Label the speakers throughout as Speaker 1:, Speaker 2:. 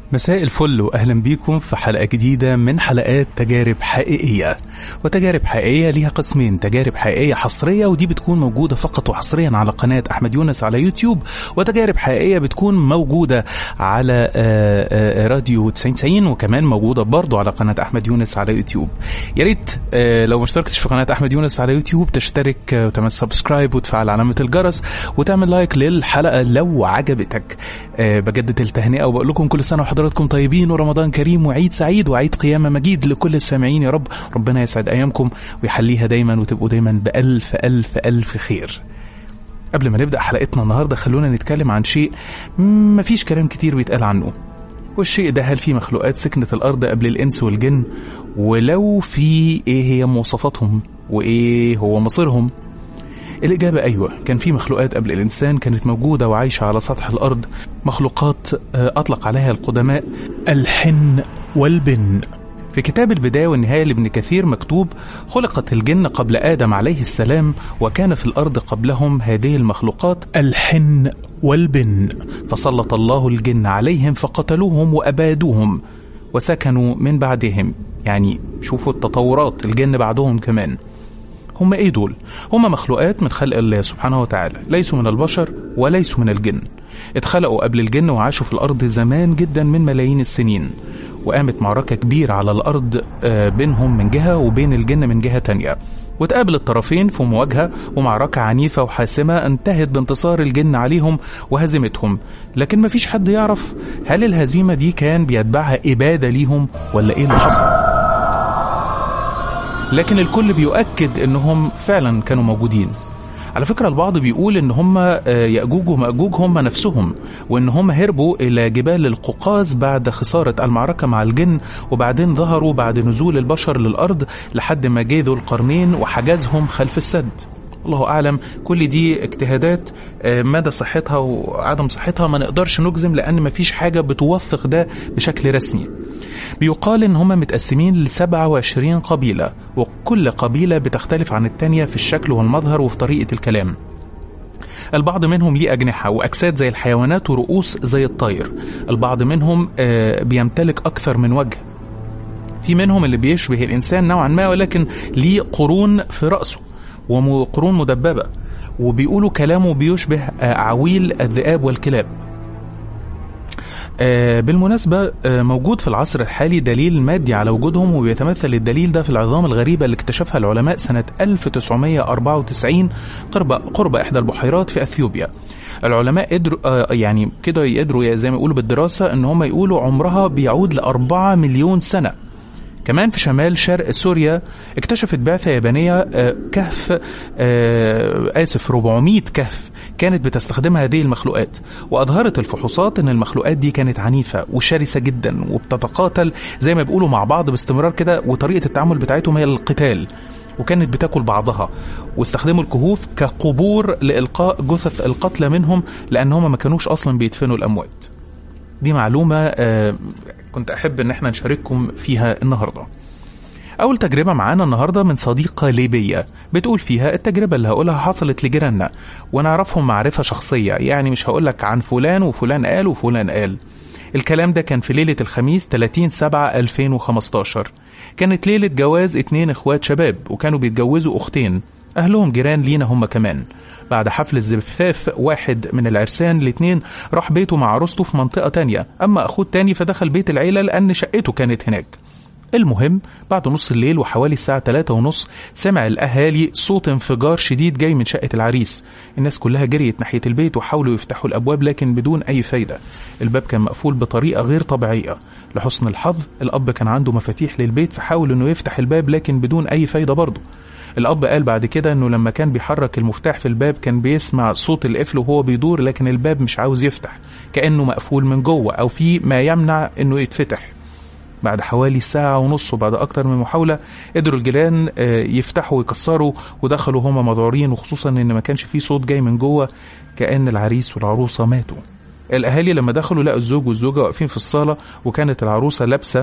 Speaker 1: مساء الفل واهلا بيكم في حلقه جديده من حلقات تجارب حقيقيه وتجارب حقيقيه ليها قسمين تجارب حقيقيه حصريه ودي بتكون موجوده فقط وحصريا على قناه احمد يونس على يوتيوب وتجارب حقيقيه بتكون موجوده على آه، آه، راديو 90 وكمان موجوده برضو على قناه احمد يونس على يوتيوب يا ريت آه، لو ما اشتركتش في قناه احمد يونس على يوتيوب تشترك آه، وتعمل سبسكرايب وتفعل علامه الجرس وتعمل لايك للحلقه لو عجبتك آه، بجدد التهنئه وبقول لكم كل سنه وحضراتكم طيبين ورمضان كريم وعيد سعيد وعيد قيامه مجيد لكل السامعين يا رب ربنا يسعد ايامكم ويحليها دايما وتبقوا دايما بالف الف الف خير قبل ما نبدا حلقتنا النهارده خلونا نتكلم عن شيء مفيش كلام كتير بيتقال عنه والشيء ده هل في مخلوقات سكنت الارض قبل الانس والجن ولو في ايه هي مواصفاتهم وايه هو مصيرهم الإجابة أيوة كان في مخلوقات قبل الإنسان كانت موجودة وعايشة على سطح الأرض مخلوقات آه، أطلق عليها القدماء الحن والبن في كتاب البداية والنهاية لابن كثير مكتوب خلقت الجن قبل آدم عليه السلام وكان في الأرض قبلهم هذه المخلوقات الحن والبن فسلط الله الجن عليهم فقتلوهم وأبادوهم وسكنوا من بعدهم يعني شوفوا التطورات الجن بعدهم كمان هم ايه دول؟ هم مخلوقات من خلق الله سبحانه وتعالى، ليسوا من البشر وليسوا من الجن. اتخلقوا قبل الجن وعاشوا في الارض زمان جدا من ملايين السنين. وقامت معركة كبيرة على الارض آه، بينهم من جهة وبين الجن من جهة تانية. وتقابل الطرفين في مواجهة ومعركة عنيفة وحاسمة انتهت بانتصار الجن عليهم وهزيمتهم لكن مفيش حد يعرف هل الهزيمة دي كان بيتبعها إبادة ليهم ولا إيه اللي حصل لكن الكل بيؤكد انهم فعلا كانوا موجودين على فكرة البعض بيقول ان هم آه، يأجوج ومأجوج هم نفسهم وان هم هربوا الى جبال القوقاز بعد خسارة المعركة مع الجن وبعدين ظهروا بعد نزول البشر للأرض لحد ما جه ذو القرنين وحجزهم خلف السد الله أعلم كل دي اجتهادات آه، مدى صحتها وعدم صحتها ما نقدرش نجزم لأن مفيش حاجة بتوثق ده بشكل رسمي بيقال ان هم متقسمين ل 27 قبيله وكل قبيله بتختلف عن التانيه في الشكل والمظهر وفي طريقه الكلام البعض منهم ليه أجنحة وأجساد زي الحيوانات ورؤوس زي الطير البعض منهم آه، بيمتلك أكثر من وجه في منهم اللي بيشبه الإنسان نوعا ما ولكن ليه قرون في رأسه وقرون مدببة وبيقولوا كلامه بيشبه آه، عويل الذئاب والكلاب آه، بالمناسبة آه، موجود في العصر الحالي دليل مادي على وجودهم وبيتمثل الدليل ده في العظام الغريبة اللي اكتشفها العلماء سنة 1994 قرب قرب إحدى البحيرات في أثيوبيا. العلماء قدروا آه، يعني كده يقدروا زي ما يقولوا بالدراسة إن هم يقولوا عمرها بيعود لأربعة مليون سنة. كمان في شمال شرق سوريا اكتشفت بعثة يابانية آه، كهف آه، آسف 400 كهف كانت بتستخدمها هذه المخلوقات وأظهرت الفحوصات أن المخلوقات دي كانت عنيفة وشرسة جدا وبتتقاتل زي ما بيقولوا مع بعض باستمرار كده وطريقة التعامل بتاعتهم هي القتال وكانت بتاكل بعضها واستخدموا الكهوف كقبور لإلقاء جثث القتلى منهم لأنهم ما كانوش أصلا بيدفنوا الأموات دي معلومة آه، كنت أحب إن احنا نشارككم فيها النهاردة أول تجربة معانا النهاردة من صديقة ليبية بتقول فيها التجربة اللي هقولها حصلت لجيراننا ونعرفهم معرفة شخصية يعني مش هقولك عن فلان وفلان قال وفلان قال الكلام ده كان في ليلة الخميس 30 7 2015 كانت ليلة جواز اتنين اخوات شباب وكانوا بيتجوزوا اختين أهلهم جيران لينا هم كمان بعد حفل الزفاف واحد من العرسان الاتنين راح بيته مع عروسته في منطقة تانية أما أخوه التاني فدخل بيت العيلة لأن شقته كانت هناك المهم بعد نص الليل وحوالي الساعة 3 ونص سمع الأهالي صوت انفجار شديد جاي من شقة العريس الناس كلها جريت ناحية البيت وحاولوا يفتحوا الأبواب لكن بدون أي فايدة الباب كان مقفول بطريقة غير طبيعية لحسن الحظ الأب كان عنده مفاتيح للبيت فحاول إنه يفتح الباب لكن بدون أي فايدة برضه الأب قال بعد كده إنه لما كان بيحرك المفتاح في الباب كان بيسمع صوت القفل وهو بيدور لكن الباب مش عاوز يفتح كأنه مقفول من جوه أو في ما يمنع إنه يتفتح بعد حوالي ساعة ونص وبعد أكتر من محاولة قدروا الجيران آه، يفتحوا ويكسروا ودخلوا هما مذعورين وخصوصا إن ما كانش فيه صوت جاي من جوه كأن العريس والعروسة ماتوا الأهالي لما دخلوا لقوا الزوج والزوجة واقفين في الصالة وكانت العروسة لابسة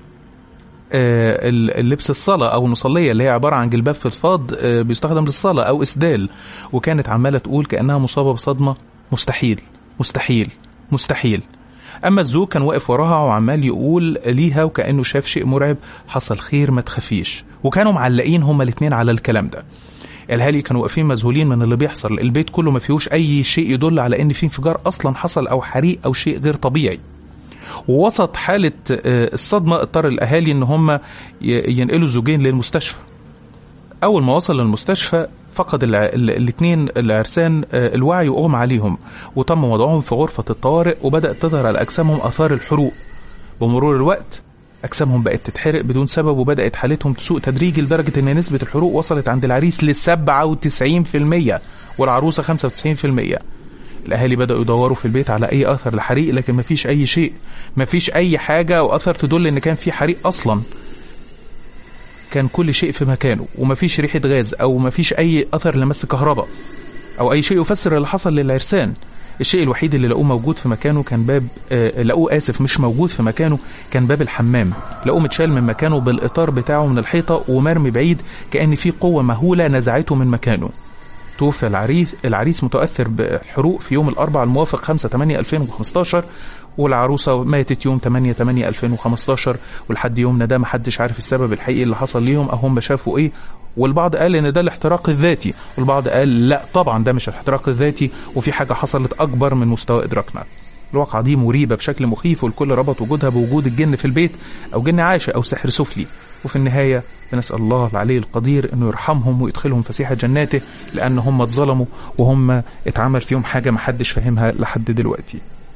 Speaker 1: آه، اللبس الصلاة أو المصلية اللي هي عبارة عن جلباب فضفاض آه، بيستخدم للصلاة أو إسدال وكانت عمالة تقول كأنها مصابة بصدمة مستحيل مستحيل مستحيل اما الزوج كان واقف وراها وعمال يقول ليها وكانه شاف شيء مرعب حصل خير ما تخافيش وكانوا معلقين هما الاثنين على الكلام ده الاهالي كانوا واقفين مذهولين من اللي بيحصل البيت كله ما فيهوش اي شيء يدل على ان في انفجار اصلا حصل او حريق او شيء غير طبيعي ووسط حالة آه، الصدمة اضطر الأهالي إن هم ي- ينقلوا الزوجين للمستشفى أول ما وصل للمستشفى فقد الاثنين العرسان آه، الوعي وأغمى عليهم وتم وضعهم في غرفة الطوارئ وبدأت تظهر على أجسامهم آثار الحروق بمرور الوقت أجسامهم بقت تتحرق بدون سبب وبدأت حالتهم تسوء تدريجي لدرجة إن نسبة الحروق وصلت عند العريس ل 97% والعروسة 95% الأهالي بدأوا يدوروا في البيت على أي أثر لحريق لكن مفيش أي شيء مفيش أي حاجة أو أثر تدل إن كان في حريق أصلا كان كل شيء في مكانه ومفيش ريحة غاز أو مفيش أي أثر لمس كهرباء أو أي شيء يفسر اللي حصل للعرسان الشيء الوحيد اللي لقوه موجود في مكانه كان باب آه لقوه آسف مش موجود في مكانه كان باب الحمام لقوه متشال من مكانه بالإطار بتاعه من الحيطة ومرمي بعيد كأن في قوة مهولة نزعته من مكانه توفي العريس العريس متأثر بالحروق في يوم الأربعاء الموافق 5 8 2015 والعروسة ماتت يوم 8 8 2015 ولحد يومنا ده محدش عارف السبب الحقيقي اللي حصل ليهم أو هم شافوا إيه والبعض قال ان ده الاحتراق الذاتي والبعض قال لا طبعا ده مش الاحتراق الذاتي وفي حاجة حصلت أكبر من مستوى إدراكنا الواقعة دي مريبة بشكل مخيف والكل ربط وجودها بوجود الجن في البيت أو جن عاشق أو سحر سفلي وفي النهاية بنسأل الله العلي القدير أنه يرحمهم ويدخلهم فسيح جناته لأن هم اتظلموا وهم اتعمل فيهم حاجة محدش فاهمها لحد دلوقتي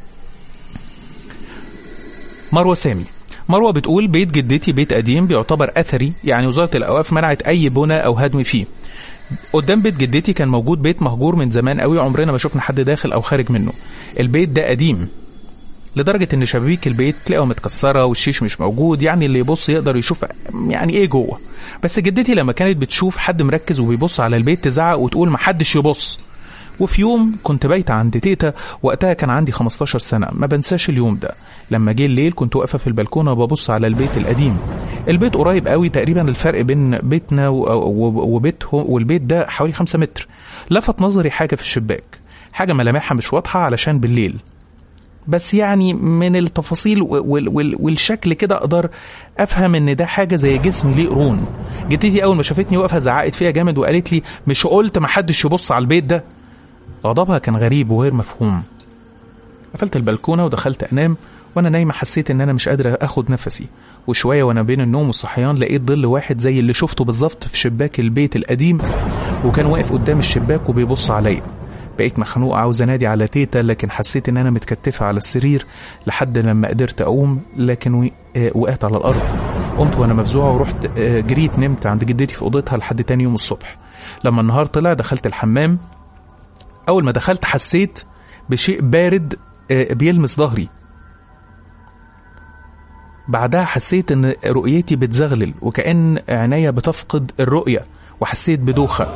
Speaker 1: مروة سامي مروة بتقول بيت جدتي بيت قديم بيعتبر أثري يعني وزارة الأوقاف منعت أي بنى أو هدم فيه قدام بيت جدتي كان موجود بيت مهجور من زمان قوي عمرنا ما شفنا حد داخل أو خارج منه البيت ده قديم لدرجة إن شبابيك البيت تلاقيها متكسرة والشيش مش موجود يعني اللي يبص يقدر يشوف يعني إيه جوه بس جدتي لما كانت بتشوف حد مركز وبيبص على البيت تزعق وتقول محدش يبص وفي يوم كنت بايتة عند تيتا وقتها كان عندي 15 سنة ما بنساش اليوم ده لما جه الليل كنت واقفة في البلكونة ببص على البيت القديم البيت قريب قوي تقريبا الفرق بين بيتنا وبيتهم والبيت ده حوالي 5 متر لفت نظري حاجة في الشباك حاجة ملامحها مش واضحة علشان بالليل بس يعني من التفاصيل وال وال والشكل كده اقدر افهم ان ده حاجه زي جسم ليه قرون جدتي اول ما شافتني واقفه زعقت فيها جامد وقالت لي مش قلت محدش يبص على البيت ده غضبها كان غريب وغير مفهوم قفلت البلكونه ودخلت انام وانا نايمه حسيت ان انا مش قادره اخد نفسي وشويه وانا بين النوم والصحيان لقيت ظل واحد زي اللي شفته بالظبط في شباك البيت القديم وكان واقف قدام الشباك وبيبص عليا بقيت مخنوقة عاوز انادي على تيتا لكن حسيت ان انا متكتفة على السرير لحد لما قدرت اقوم لكن وقعت على الارض قمت وانا مفزوعة ورحت جريت نمت عند جدتي في اوضتها لحد تاني يوم الصبح لما النهار طلع دخلت الحمام اول ما دخلت حسيت بشيء بارد بيلمس ظهري بعدها حسيت ان رؤيتي بتزغلل وكأن عينيا بتفقد الرؤية وحسيت بدوخة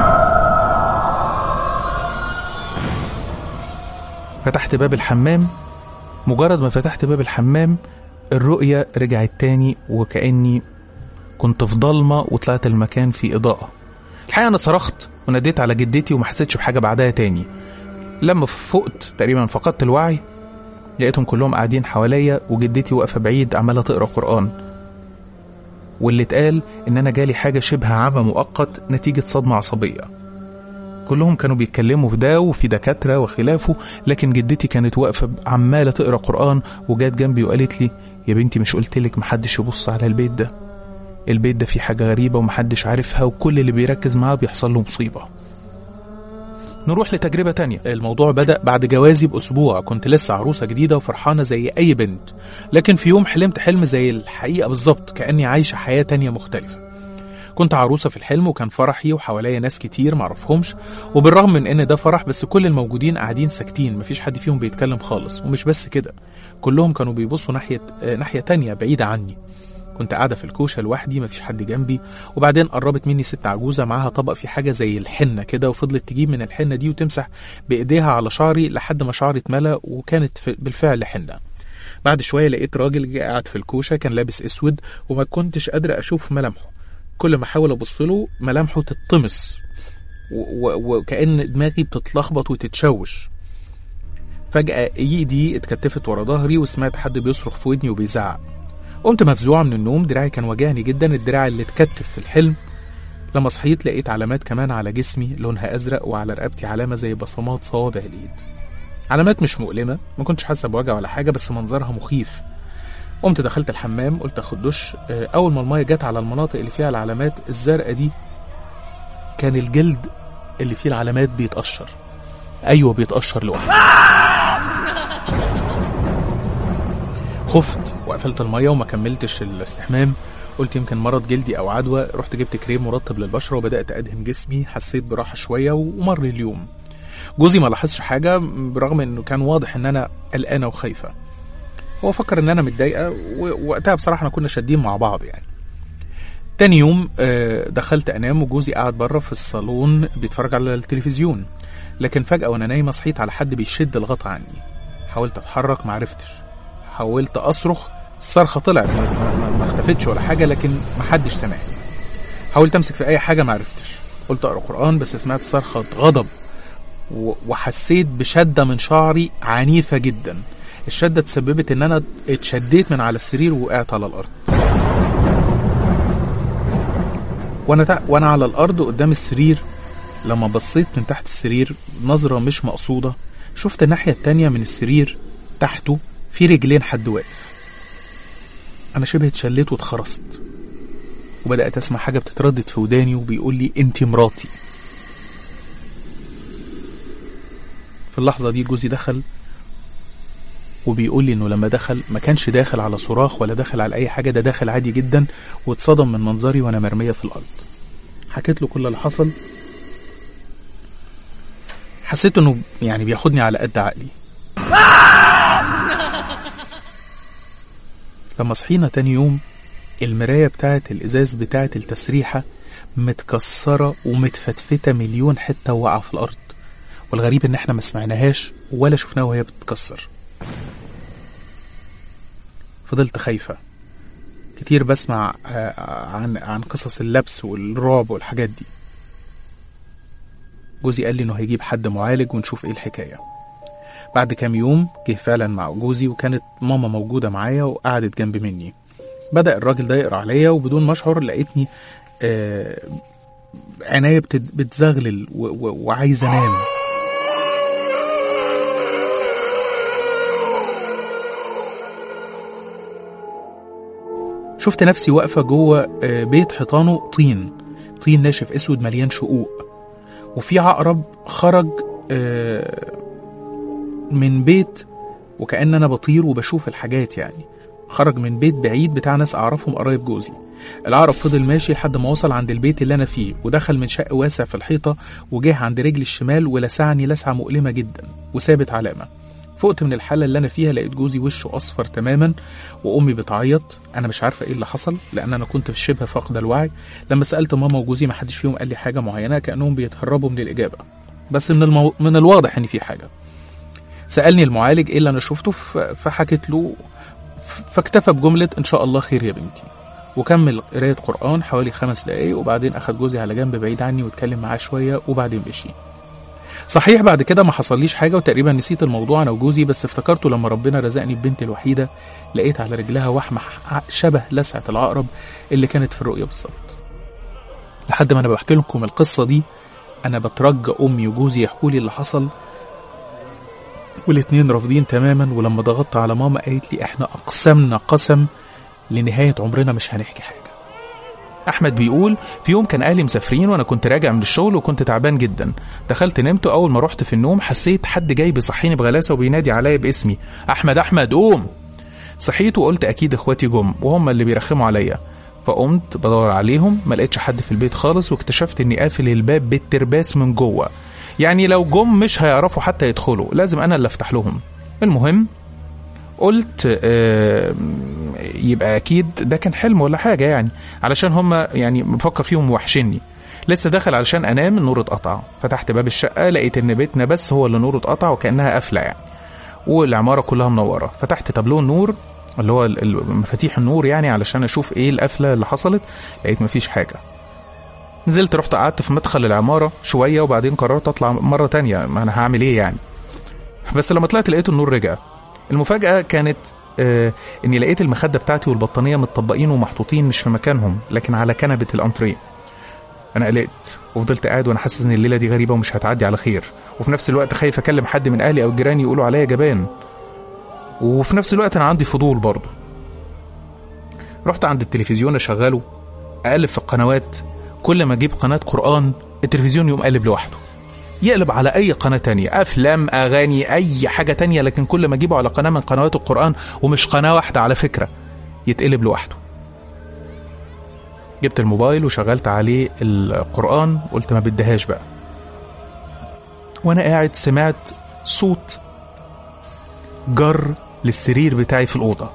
Speaker 1: فتحت باب الحمام مجرد ما فتحت باب الحمام الرؤية رجعت تاني وكأني كنت في ضلمة وطلعت المكان فيه إضاءة الحقيقة أنا صرخت وناديت على جدتي وما حسيتش بحاجة بعدها تاني لما فقت تقريبا فقدت الوعي لقيتهم كلهم قاعدين حواليا وجدتي واقفة بعيد عمالة تقرأ قرآن واللي اتقال إن أنا جالي حاجة شبه عمى مؤقت نتيجة صدمة عصبية كلهم كانوا بيتكلموا في ده وفي دكاترة وخلافه لكن جدتي كانت واقفة عمالة تقرا قرآن وجات جنبي وقالت لي يا بنتي مش قلت لك محدش يبص على البيت ده البيت ده فيه حاجة غريبة ومحدش عارفها وكل اللي بيركز معاه بيحصل له مصيبة نروح لتجربة تانية الموضوع بدأ بعد جوازي بأسبوع كنت لسه عروسة جديدة وفرحانة زي أي بنت لكن في يوم حلمت حلم زي الحقيقة بالظبط كأني عايشة حياة تانية مختلفة كنت عروسة في الحلم وكان فرحي وحواليا ناس كتير معرفهمش وبالرغم من ان ده فرح بس كل الموجودين قاعدين ساكتين مفيش حد فيهم بيتكلم خالص ومش بس كده كلهم كانوا بيبصوا ناحية ناحية تانية بعيدة عني كنت قاعدة في الكوشة لوحدي مفيش حد جنبي وبعدين قربت مني ست عجوزة معاها طبق فيه حاجة زي الحنة كده وفضلت تجيب من الحنة دي وتمسح بإيديها على شعري لحد ما شعري اتملى وكانت بالفعل حنة بعد شوية لقيت راجل قاعد في الكوشة كان لابس اسود وما كنتش قادرة اشوف ملامحه كل ما احاول ابص له ملامحه تتطمس وكأن دماغي بتتلخبط وتتشوش فجأة ايدي اتكتفت ورا ظهري وسمعت حد بيصرخ في ودني وبيزعق قمت مفزوعة من النوم دراعي كان واجعني جدا الدراع اللي اتكتف في الحلم لما صحيت لقيت علامات كمان على جسمي لونها أزرق وعلى رقبتي علامة زي بصمات صوابع الإيد علامات مش مؤلمة ما كنتش حاسة بوجع ولا حاجة بس منظرها مخيف قمت دخلت الحمام قلت اخد دش آه، اول ما الميه جت على المناطق اللي فيها العلامات الزرقاء دي كان الجلد اللي فيه العلامات بيتقشر ايوه بيتقشر لوحده خفت وقفلت الميه وما كملتش الاستحمام قلت يمكن مرض جلدي او عدوى رحت جبت كريم مرطب للبشره وبدات ادهن جسمي حسيت براحه شويه ومر اليوم جوزي ما لاحظش حاجه برغم انه كان واضح ان انا قلقانه وخايفه هو فكر ان انا متضايقه ووقتها بصراحه احنا كنا شادين مع بعض يعني تاني يوم آه، دخلت انام وجوزي قاعد بره في الصالون بيتفرج على التلفزيون لكن فجاه وانا نايمه صحيت على حد بيشد الغطا عني حاولت اتحرك معرفتش حاولت اصرخ الصرخه طلعت ما, ما, ما اختفتش ولا حاجه لكن محدش سمعني حاولت امسك في اي حاجه معرفتش قلت اقرا قران بس سمعت صرخه غضب و- وحسيت بشده من شعري عنيفه جدا الشده تسببت ان انا اتشديت من على السرير ووقعت على الارض وانا تع... وانا على الارض قدام السرير لما بصيت من تحت السرير نظرة مش مقصودة شفت الناحية التانية من السرير تحته في رجلين حد واقف أنا شبه اتشليت واتخرست وبدأت أسمع حاجة بتتردد في وداني وبيقول لي أنت مراتي في اللحظة دي جوزي دخل وبيقول لي انه لما دخل ما كانش داخل على صراخ ولا داخل على اي حاجه ده داخل عادي جدا واتصدم من منظري وانا مرميه في الارض حكيت له كل اللي حصل حسيت انه يعني بياخدني على قد عقلي لما صحينا تاني يوم المراية بتاعت الإزاز بتاعت التسريحة متكسرة ومتفتفتة مليون حتة وقع في الأرض والغريب إن إحنا ما سمعناهاش ولا شفناها وهي بتتكسر فضلت خايفة كتير بسمع آه، عن عن قصص اللبس والرعب والحاجات دي جوزي قال لي انه هيجيب حد معالج ونشوف ايه الحكاية بعد كام يوم جه فعلا مع جوزي وكانت ماما موجودة معايا وقعدت جنب مني بدأ الراجل ده يقرا عليا وبدون ما اشعر لقيتني آه، عينيا بتت- بتزغلل و- و- وعايز انام شفت نفسي واقفة جوه آه، بيت حيطانه طين طين ناشف اسود مليان شقوق وفي عقرب خرج آه، من بيت وكأن انا بطير وبشوف الحاجات يعني خرج من بيت بعيد بتاع ناس اعرفهم قرايب جوزي العقرب فضل ماشي لحد ما وصل عند البيت اللي انا فيه ودخل من شق واسع في الحيطه وجه عند رجلي الشمال ولسعني لسعه مؤلمه جدا وسابت علامه فقت من الحالة اللي أنا فيها لقيت جوزي وشه أصفر تماما وأمي بتعيط أنا مش عارفة إيه اللي حصل لأن أنا كنت في شبه فاقدة الوعي لما سألت ماما وجوزي محدش فيهم قال لي حاجة معينة كأنهم بيتهربوا من الإجابة بس من المو... من الواضح إن في حاجة سألني المعالج إيه اللي أنا شفته ف... فحكيت له ف- فاكتفى بجملة إن شاء الله خير يا بنتي وكمل قراية قرآن حوالي خمس دقايق وبعدين أخد جوزي على جنب بعيد عني واتكلم معاه شوية وبعدين مشي صحيح بعد كده ما حصليش حاجة وتقريبا نسيت الموضوع أنا وجوزي بس افتكرته لما ربنا رزقني ببنتي الوحيدة لقيت على رجلها وحمة ح- شبه لسعة العقرب اللي كانت في الرؤية بالظبط لحد ما أنا بحكي لكم القصة دي أنا بترجى أمي وجوزي يحكوا لي اللي حصل والاتنين رافضين تماما ولما ضغطت على ماما قالت لي احنا أقسمنا قسم لنهاية عمرنا مش هنحكي حاجة احمد بيقول في يوم كان اهلي مسافرين وانا كنت راجع من الشغل وكنت تعبان جدا دخلت نمت واول ما رحت في النوم حسيت حد جاي بيصحيني بغلاسه وبينادي عليا باسمي احمد احمد قوم صحيت وقلت اكيد اخواتي جم وهم اللي بيرخموا عليا فقمت بدور عليهم ما لقيتش حد في البيت خالص واكتشفت اني قافل الباب بالترباس من جوه يعني لو جم مش هيعرفوا حتى يدخلوا لازم انا اللي افتح لهم المهم قلت آه، يبقى اكيد ده كان حلم ولا حاجه يعني علشان هم يعني بفكر فيهم وحشني لسه داخل علشان انام النور اتقطع فتحت باب الشقه لقيت ان بيتنا بس هو اللي نوره اتقطع وكانها قافله يعني والعماره كلها منوره فتحت تابلو النور اللي هو ال- ال- مفاتيح النور يعني علشان اشوف ايه القفله اللي حصلت لقيت مفيش حاجه نزلت رحت قعدت في مدخل العماره شويه وبعدين قررت اطلع مره تانية ما انا هعمل ايه يعني بس لما طلعت لقيت النور رجع المفاجاه كانت آه اني لقيت المخده بتاعتي والبطانيه متطبقين ومحطوطين مش في مكانهم لكن على كنبه الانتريه انا قلقت وفضلت قاعد وانا حاسس ان الليله دي غريبه ومش هتعدي على خير وفي نفس الوقت خايف اكلم حد من اهلي او جيراني يقولوا عليا جبان وفي نفس الوقت انا عندي فضول برضه رحت عند التلفزيون اشغله اقلب في القنوات كل ما اجيب قناه قران التلفزيون يقوم قلب لوحده يقلب على اي قناه تانية افلام اغاني اي حاجه تانية لكن كل ما اجيبه على قناه من قنوات القران ومش قناه واحده على فكره يتقلب لوحده جبت الموبايل وشغلت عليه القران قلت ما بديهاش بقى وانا قاعد سمعت صوت جر للسرير بتاعي في الاوضه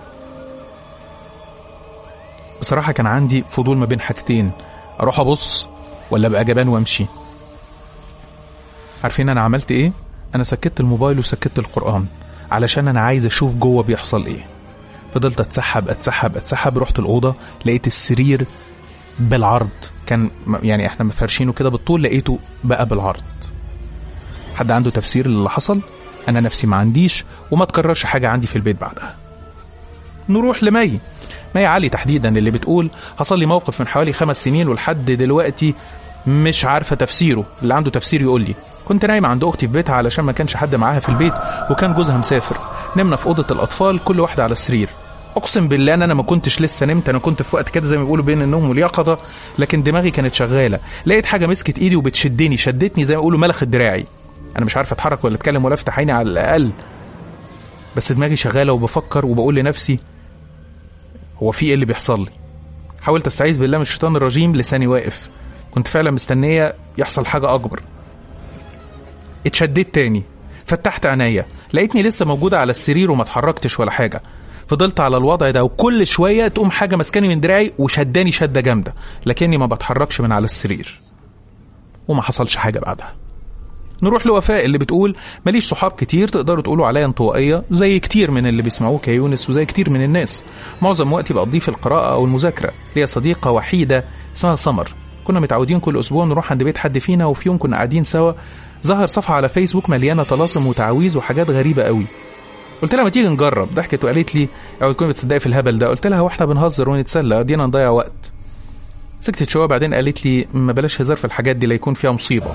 Speaker 1: بصراحه كان عندي فضول ما بين حاجتين اروح ابص ولا ابقى جبان وامشي عارفين انا عملت ايه انا سكت الموبايل وسكت القران علشان انا عايز اشوف جوه بيحصل ايه فضلت اتسحب اتسحب اتسحب رحت الاوضه لقيت السرير بالعرض كان يعني احنا مفرشينه كده بالطول لقيته بقى بالعرض حد عنده تفسير اللي حصل انا نفسي ما عنديش وما تكررش حاجه عندي في البيت بعدها نروح لمي مي علي تحديدا اللي بتقول حصل لي موقف من حوالي خمس سنين ولحد دلوقتي مش عارفه تفسيره اللي عنده تفسير يقول لي كنت نايمه عند اختي في بيتها علشان ما كانش حد معاها في البيت وكان جوزها مسافر نمنا في اوضه الاطفال كل واحده على السرير اقسم بالله ان انا ما كنتش لسه نمت انا كنت في وقت كده زي ما بيقولوا بين النوم واليقظه لكن دماغي كانت شغاله لقيت حاجه مسكت ايدي وبتشدني شدتني زي ما بيقولوا ملخت دراعي انا مش عارف اتحرك ولا اتكلم ولا افتح عيني على الاقل بس دماغي شغاله وبفكر وبقول لنفسي هو في ايه اللي بيحصل لي حاولت استعيذ بالله من الشيطان الرجيم لساني واقف كنت فعلا مستنيه يحصل حاجه اكبر اتشديت تاني فتحت عينيا لقيتني لسه موجوده على السرير وما اتحركتش ولا حاجه فضلت على الوضع ده وكل شويه تقوم حاجه ماسكاني من دراعي وشداني شده جامده لكني ما بتحركش من على السرير وما حصلش حاجه بعدها نروح لوفاء اللي بتقول ماليش صحاب كتير تقدروا تقولوا عليا انطوائيه زي كتير من اللي بيسمعوك يا يونس وزي كتير من الناس معظم وقتي بقضيه في القراءه او المذاكره ليا صديقه وحيده اسمها سمر كنا متعودين كل اسبوع نروح عند بيت حد فينا وفي يوم كنا قاعدين سوا ظهر صفحه على فيسبوك مليانه طلاسم وتعاويذ وحاجات غريبه قوي قلت لها ما تيجي نجرب ضحكت وقالت لي اوعي تكوني بتصدقي في الهبل ده قلت لها واحنا بنهزر ونتسلى قضينا نضيع وقت سكتت شويه بعدين قالت لي ما بلاش هزار في الحاجات دي لا يكون فيها مصيبه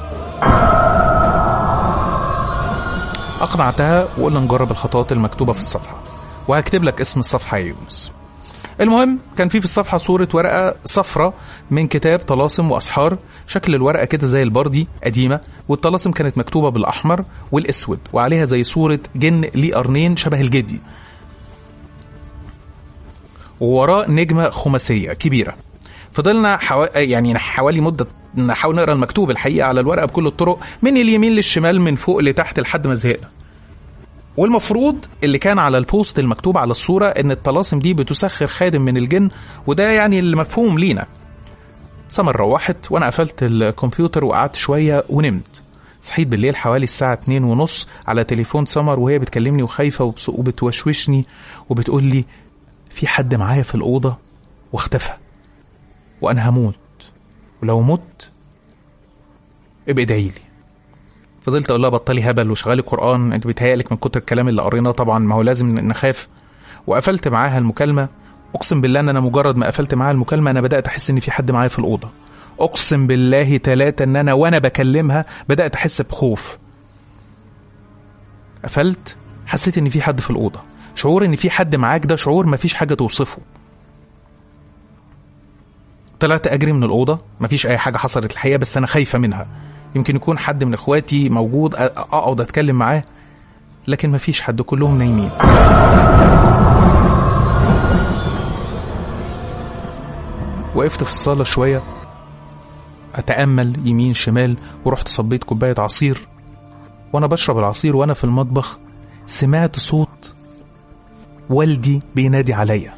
Speaker 1: اقنعتها وقلنا نجرب الخطوات المكتوبه في الصفحه وهكتب لك اسم الصفحه يا يونس المهم كان في في الصفحه صوره ورقه صفرة من كتاب طلاسم واسحار شكل الورقه كده زي البردي قديمه والطلاسم كانت مكتوبه بالاحمر والاسود وعليها زي صوره جن ليه قرنين شبه الجدي ووراه نجمه خماسيه كبيره فضلنا حو... يعني حوالي مده نحاول نقرا المكتوب الحقيقه على الورقه بكل الطرق من اليمين للشمال من فوق لتحت لحد ما زهقنا والمفروض اللي كان على البوست المكتوب على الصورة إن الطلاسم دي بتسخر خادم من الجن وده يعني المفهوم لينا سمر روحت وأنا قفلت الكمبيوتر وقعدت شوية ونمت صحيت بالليل حوالي الساعة اتنين ونص على تليفون سمر وهي بتكلمني وخايفة وبتوشوشني وبتقول لي في حد معايا في الأوضة واختفى وأنا هموت ولو مت ابقى ادعي لي فضلت اقول لها بطلي هبل وشغالي قران انت بيتهيألك من كتر الكلام اللي قريناه طبعا ما هو لازم نخاف وقفلت معاها المكالمه اقسم بالله ان انا مجرد ما قفلت معاها المكالمه انا بدات احس ان في حد معايا في الاوضه اقسم بالله ثلاثة ان انا وانا بكلمها بدات احس بخوف قفلت حسيت ان في حد في الاوضه شعور ان في حد معاك ده شعور مفيش حاجه توصفه طلعت اجري من الاوضه مفيش اي حاجه حصلت الحقيقه بس انا خايفه منها يمكن يكون حد من اخواتي موجود اقعد اتكلم معاه لكن مفيش حد كلهم نايمين وقفت في الصالة شوية أتأمل يمين شمال ورحت صبيت كوباية عصير وأنا بشرب العصير وأنا في المطبخ سمعت صوت والدي بينادي عليا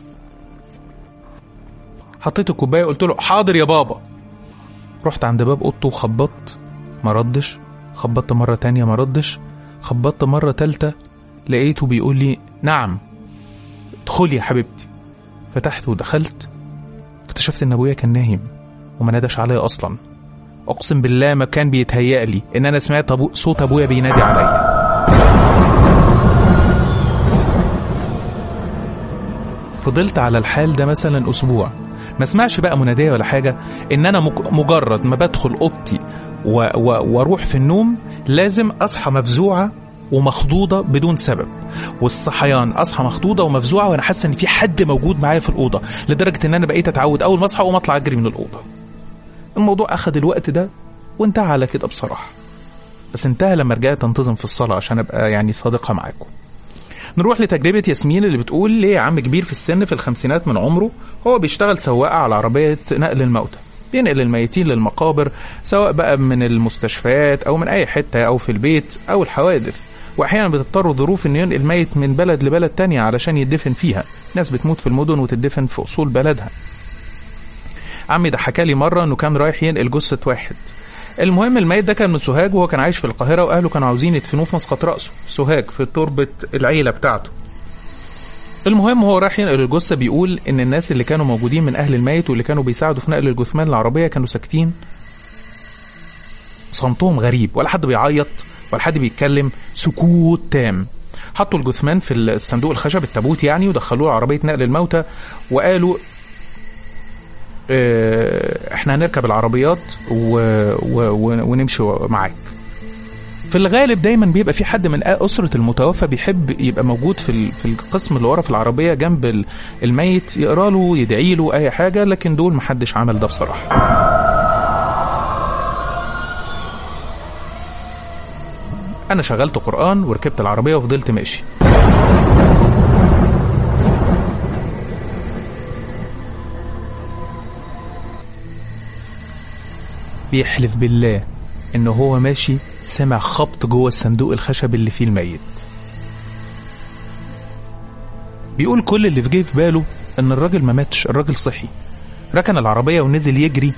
Speaker 1: حطيت الكوباية قلت له حاضر يا بابا رحت عند باب اوضته وخبطت ما ردش خبطت مرة تانية ما ردش خبطت مرة تالتة لقيته بيقول لي نعم ادخلي يا حبيبتي فتحت ودخلت اكتشفت ان ابويا كان نايم وما ناداش عليا اصلا اقسم بالله ما كان بيتهيأ لي ان انا سمعت أبو صوت ابويا بينادي عليا فضلت على الحال ده مثلا اسبوع ما اسمعش بقى مناديه ولا حاجه ان انا مك- مجرد ما بدخل اوضتي و- و- واروح في النوم لازم اصحى مفزوعه ومخضوضه بدون سبب والصحيان اصحى مخضوضه ومفزوعه وانا حاسه ان في حد موجود معايا في الاوضه لدرجه ان انا بقيت اتعود اول ما اصحى اقوم اطلع اجري من الاوضه الموضوع اخذ الوقت ده وانتهى على كده بصراحه بس انتهى لما رجعت انتظم في الصلاه عشان ابقى يعني صادقه معاكم نروح لتجربة ياسمين اللي بتقول ليه عم كبير في السن في الخمسينات من عمره هو بيشتغل سواق على عربية نقل الموتى بينقل الميتين للمقابر سواء بقى من المستشفيات أو من أي حتة أو في البيت أو الحوادث وأحيانا بتضطر ظروف إنه ينقل ميت من بلد لبلد تانية علشان يدفن فيها ناس بتموت في المدن وتدفن في أصول بلدها عمي ده حكالي مرة إنه كان رايح ينقل جثة واحد المهم الميت ده كان من سوهاج وهو كان عايش في القاهرة وأهله كانوا عاوزين يدفنوه في مسقط رأسه سوهاج في تربة العيلة بتاعته المهم هو راح ينقل الجثة بيقول إن الناس اللي كانوا موجودين من أهل الميت واللي كانوا بيساعدوا في نقل الجثمان العربية كانوا ساكتين صمتهم غريب ولا حد بيعيط ولا حد بيتكلم سكوت تام حطوا الجثمان في الصندوق الخشب التابوت يعني ودخلوه عربية نقل الموتى وقالوا آه، احنا هنركب العربيات و... و... و... ونمشي معاك في الغالب دايما بيبقى في حد من أسرة المتوفى بيحب يبقى موجود في ال- في القسم اللي ورا في العربية جنب ال- الميت يقرا له يدعي له أي حاجة لكن دول محدش عمل ده بصراحة أنا شغلت قرآن وركبت العربية وفضلت ماشي بيحلف بالله ان هو ماشي سمع خبط جوه الصندوق الخشب اللي فيه الميت بيقول كل اللي في جه في باله ان الراجل ما ماتش الراجل صحي ركن العربية ونزل يجري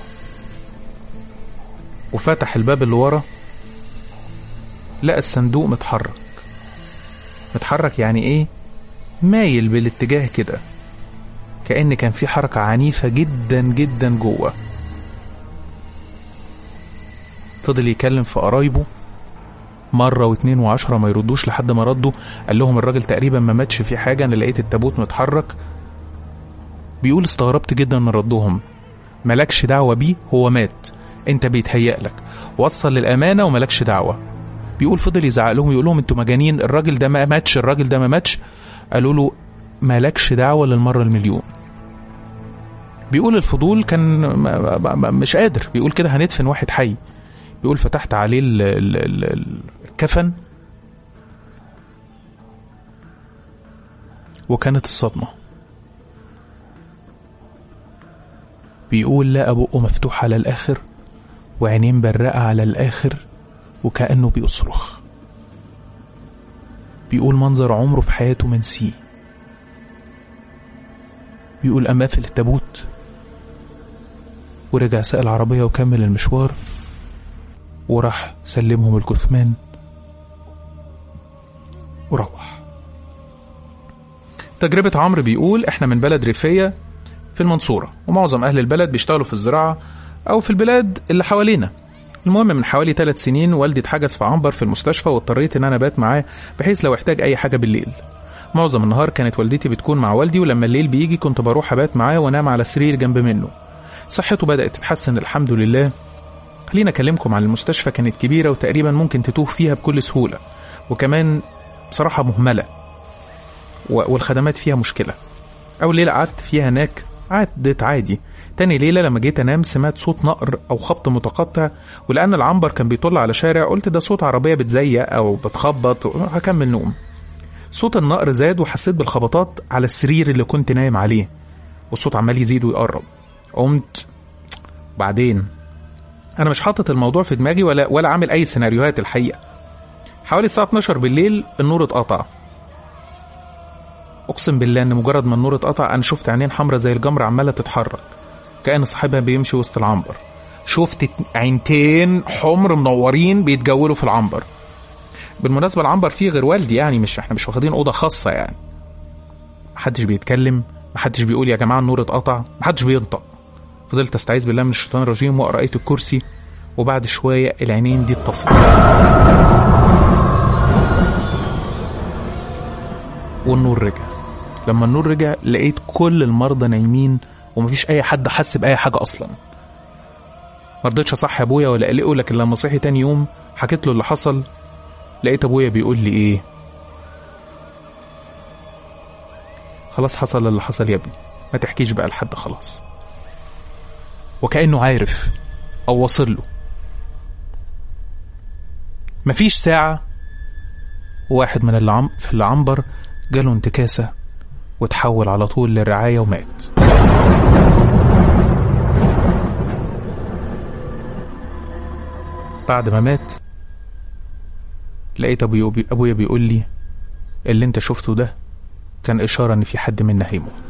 Speaker 1: وفتح الباب اللي ورا لقى الصندوق متحرك متحرك يعني ايه مايل بالاتجاه كده كأن كان في حركة عنيفة جدا جدا جوه فضل يكلم في قرايبه مرة واتنين وعشرة ما يردوش لحد ما ردوا قال لهم الراجل تقريبا ما ماتش في حاجة أنا لقيت التابوت متحرك بيقول استغربت جدا من ردهم ملكش دعوة بيه هو مات انت بيتهيأ لك وصل للأمانة وملكش دعوة بيقول فضل يزعق لهم يقول لهم انتوا مجانين الراجل ده ما ماتش الراجل ده ما ماتش قالوا له مالكش دعوة للمرة المليون بيقول الفضول كان ما- ما- ما- مش قادر بيقول كده هندفن واحد حي بيقول فتحت عليه ال- ال- ال- ال- الكفن وكانت الصدمة بيقول لقى بقه مفتوح على الآخر وعينين برقة على الآخر وكأنه بيصرخ بيقول منظر عمره في حياته منسيه بيقول قام قافل التابوت ورجع ساق العربية وكمل المشوار وراح سلمهم الجثمان وروح تجربة عمرو بيقول احنا من بلد ريفية في المنصورة ومعظم أهل البلد بيشتغلوا في الزراعة أو في البلاد اللي حوالينا المهم من حوالي ثلاث سنين والدي اتحجز في عنبر في المستشفى واضطريت ان انا بات معاه بحيث لو احتاج اي حاجه بالليل معظم النهار كانت والدتي بتكون مع والدي ولما الليل بيجي كنت بروح ابات معاه وانام على سرير جنب منه صحته بدات تتحسن الحمد لله خلينا اكلمكم عن المستشفى كانت كبيره وتقريبا ممكن تتوه فيها بكل سهوله وكمان بصراحه مهمله و- والخدمات فيها مشكله اول ليله قعدت فيها هناك عدت عادي تاني ليلة لما جيت أنام سمعت صوت نقر أو خبط متقطع ولأن العنبر كان بيطل على شارع قلت ده صوت عربية بتزيق أو بتخبط هكمل نوم صوت النقر زاد وحسيت بالخبطات على السرير اللي كنت نايم عليه والصوت عمال يزيد ويقرب قمت بعدين أنا مش حاطط الموضوع في دماغي ولا ولا عامل أي سيناريوهات الحقيقة حوالي الساعة 12 بالليل النور اتقطع اقسم بالله ان مجرد ما النور اتقطع انا شفت عينين حمرا زي الجمر عماله تتحرك كان صاحبها بيمشي وسط العنبر شفت عينتين حمر منورين بيتجولوا في العنبر بالمناسبه العنبر فيه غير والدي يعني مش احنا مش واخدين اوضه خاصه يعني محدش بيتكلم محدش بيقول يا جماعه النور اتقطع محدش بينطق فضلت استعيذ بالله من الشيطان الرجيم واقرا ايه الكرسي وبعد شويه العينين دي اتطفت والنور رجع لما النور رجع لقيت كل المرضى نايمين ومفيش اي حد حس باي حاجه اصلا ما رضيتش اصحي ابويا ولا اقلقه لكن لما صحي تاني يوم حكيت له اللي حصل لقيت ابويا بيقول لي ايه خلاص حصل اللي حصل يا ابني ما تحكيش بقى لحد خلاص وكأنه عارف أو واصل له مفيش ساعة واحد من اللي عم في العنبر جاله انتكاسة وتحول على طول للرعاية ومات بعد ما مات لقيت أبويا أبويا بيقول لي اللي انت شفته ده كان إشارة إن في حد منا هيموت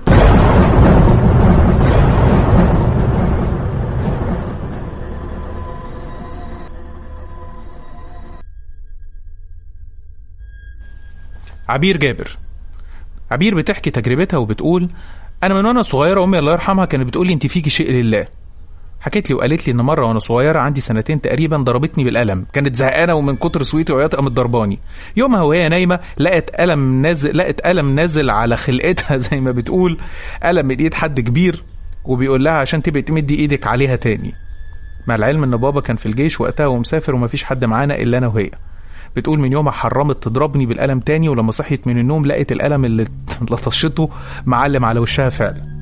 Speaker 1: عبير جابر عبير بتحكي تجربتها وبتقول انا من وانا صغيره امي الله يرحمها كانت بتقول لي انت فيكي شيء لله حكيت لي وقالت لي ان مره وانا صغيره عندي سنتين تقريبا ضربتني بالقلم كانت زهقانه ومن كتر سويتي وعياط قامت ضرباني يومها وهي نايمه لقت قلم نازل لقت قلم نازل على خلقتها زي ما بتقول قلم من ايد حد كبير وبيقول لها عشان تبقي تمدي ايدك عليها تاني مع العلم ان بابا كان في الجيش وقتها ومسافر ومفيش حد معانا الا انا وهي بتقول من يومها حرمت تضربني بالقلم تاني ولما صحيت من النوم لقيت القلم اللي لطشته معلم على وشها فعلا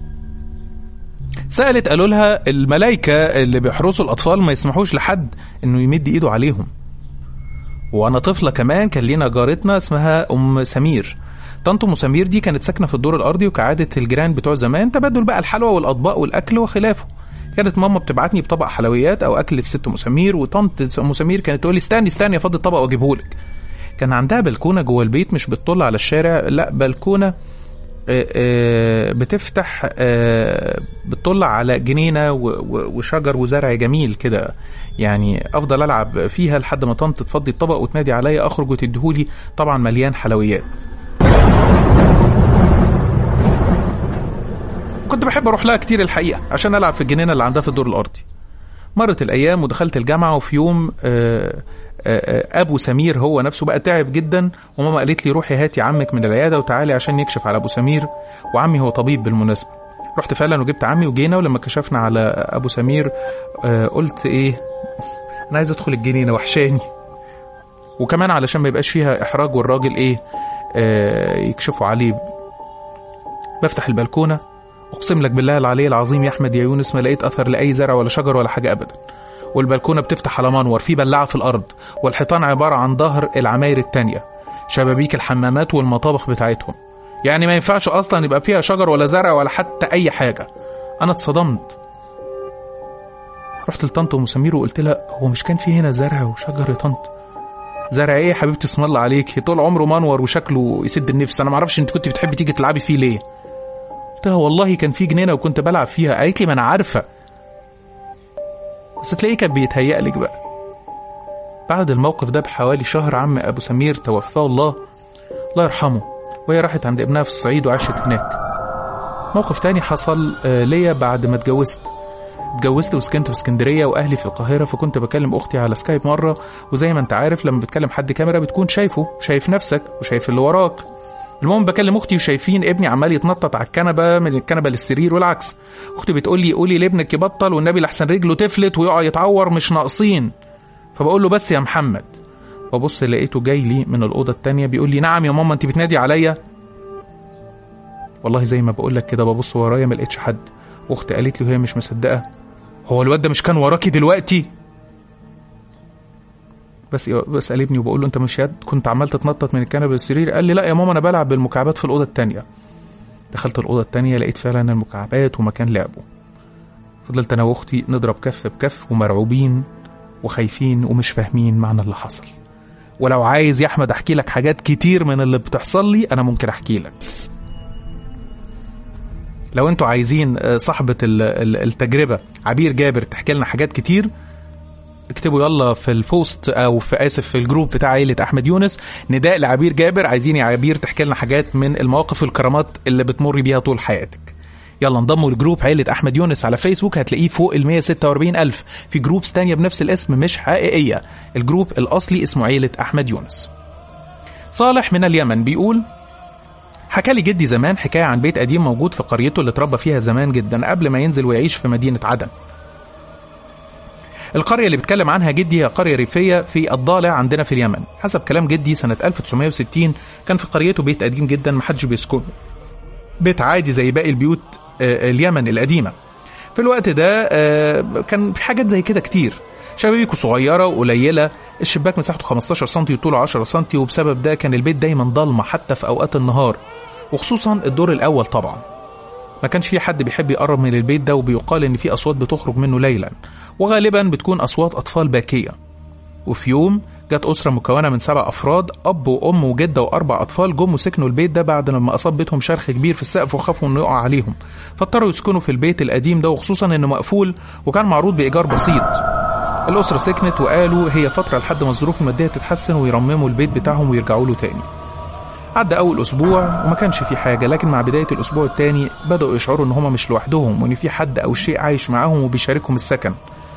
Speaker 1: سألت قالوا لها الملايكة اللي بيحرسوا الأطفال ما يسمحوش لحد إنه يمد إيده عليهم وأنا طفلة كمان كان لينا جارتنا اسمها أم سمير طنط ام سمير دي كانت ساكنه في الدور الارضي وكعاده الجيران بتوع زمان تبادل بقى الحلوى والاطباق والاكل وخلافه كانت ماما بتبعتني بطبق حلويات او اكل الست ام سمير وطنط ام سمير كانت تقول لي استني استني افضي الطبق واجيبه لك كان عندها بلكونه جوه البيت مش بتطل على الشارع لا بلكونه بتفتح بتطل على جنينه وشجر وزرع جميل كده يعني افضل العب فيها لحد ما طنط تفضي الطبق وتنادي عليا اخرج وتديهولي طبعا مليان حلويات كنت بحب اروح لها كتير الحقيقه عشان العب في الجنينه اللي عندها في الدور الارضي مرت الايام ودخلت الجامعه وفي يوم آآ آآ ابو سمير هو نفسه بقى تعب جدا وماما قالت لي روحي هاتي عمك من العياده وتعالي عشان يكشف على ابو سمير وعمي هو طبيب بالمناسبه رحت فعلا وجبت عمي وجينا ولما كشفنا على ابو سمير قلت ايه انا عايز ادخل الجنينه وحشاني وكمان علشان ما يبقاش فيها احراج والراجل ايه يكشفوا عليه بفتح البلكونه اقسم لك بالله العلي العظيم يا احمد يا يونس ما لقيت اثر لاي زرع ولا شجر ولا حاجه ابدا والبلكونه بتفتح على منور في بلاعه في الارض والحيطان عباره عن ظهر العماير التانية شبابيك الحمامات والمطابخ بتاعتهم يعني ما ينفعش اصلا يبقى فيها شجر ولا زرع ولا حتى اي حاجه انا اتصدمت رحت لطنط ام سمير وقلت لها هو مش كان في هنا زرع وشجر يا طنط زرع ايه يا حبيبتي اسم الله عليك طول عمره منور وشكله يسد النفس انا ما اعرفش انت كنت بتحبي تيجي تلعبي فيه ليه قلت لها والله كان في جنينه وكنت بلعب فيها قالت لي ما انا عارفه بس تلاقيه كان بيتهيأ لك بقى بعد الموقف ده بحوالي شهر عم ابو سمير توفاه الله الله يرحمه وهي راحت عند ابنها في الصعيد وعاشت هناك موقف تاني حصل ليا بعد ما اتجوزت اتجوزت وسكنت في اسكندريه واهلي في القاهره فكنت بكلم اختي على سكايب مره وزي ما انت عارف لما بتكلم حد كاميرا بتكون شايفه شايف نفسك وشايف اللي وراك المهم بكلم اختي وشايفين ابني عمال يتنطط على الكنبه من الكنبه للسرير والعكس اختي بتقول لي قولي لابنك يبطل والنبي لحسن رجله تفلت ويقع يتعور مش ناقصين فبقول له بس يا محمد وبص لقيته جاي لي من الاوضه التانية بيقول لي نعم يا ماما انت بتنادي عليا والله زي ما بقول لك كده ببص ورايا ما لقيتش حد واختي قالت لي وهي مش مصدقه هو الواد ده مش كان وراكي دلوقتي بس بسال ابني وبقول له انت مش يد كنت عمال تتنطط من الكنبه للسرير قال لي لا يا ماما انا بلعب بالمكعبات في الاوضه التانية دخلت الاوضه التانية لقيت فعلا المكعبات ومكان لعبه فضلت انا واختي نضرب كف بكف ومرعوبين وخايفين ومش فاهمين معنى اللي حصل ولو عايز يا احمد احكي لك حاجات كتير من اللي بتحصل لي انا ممكن احكي لك لو انتوا عايزين صاحبة التجربة عبير جابر تحكي لنا حاجات كتير اكتبوا يلا في البوست او في اسف في الجروب بتاع عيله احمد يونس نداء لعبير جابر عايزين يا عبير تحكي لنا حاجات من المواقف والكرامات اللي بتمر بيها طول حياتك يلا انضموا لجروب عيلة أحمد يونس على فيسبوك هتلاقيه فوق ال 146 ألف في جروبس تانية بنفس الاسم مش حقيقية الجروب الأصلي اسمه عيلة أحمد يونس صالح من اليمن بيقول حكى لي جدي زمان حكايه عن بيت قديم موجود في قريته اللي اتربى فيها زمان جدا قبل ما ينزل ويعيش في مدينه عدن القرية اللي بيتكلم عنها جدي هي قرية ريفية في الضالع عندنا في اليمن حسب كلام جدي سنة 1960 كان في قريته بيت قديم جدا محدش بيسكنه بيت عادي زي باقي البيوت آه، اليمن القديمة في الوقت ده آه، كان في حاجات زي كده كتير شبابيكه صغيرة وقليلة الشباك مساحته 15 سم وطوله 10 سم وبسبب ده كان البيت دايما ضلمة حتى في أوقات النهار وخصوصا الدور الأول طبعا ما كانش في حد بيحب يقرب من البيت ده وبيقال إن في أصوات بتخرج منه ليلا وغالبا بتكون أصوات أطفال باكية وفي يوم جت أسرة مكونة من سبع أفراد أب وأم وجدة وأربع أطفال جم وسكنوا البيت ده بعد لما أصاب بيتهم شرخ كبير في السقف وخافوا إنه يقع عليهم فاضطروا يسكنوا في البيت القديم ده وخصوصا إنه مقفول وكان معروض بإيجار بسيط الأسرة سكنت وقالوا هي فترة لحد ما الظروف المادية تتحسن ويرمموا البيت بتاعهم ويرجعوا له تاني عدى أول أسبوع وما كانش في حاجة لكن مع بداية الأسبوع التاني بدأوا يشعروا إن هما مش لوحدهم وإن في حد أو شيء عايش معاهم وبيشاركهم السكن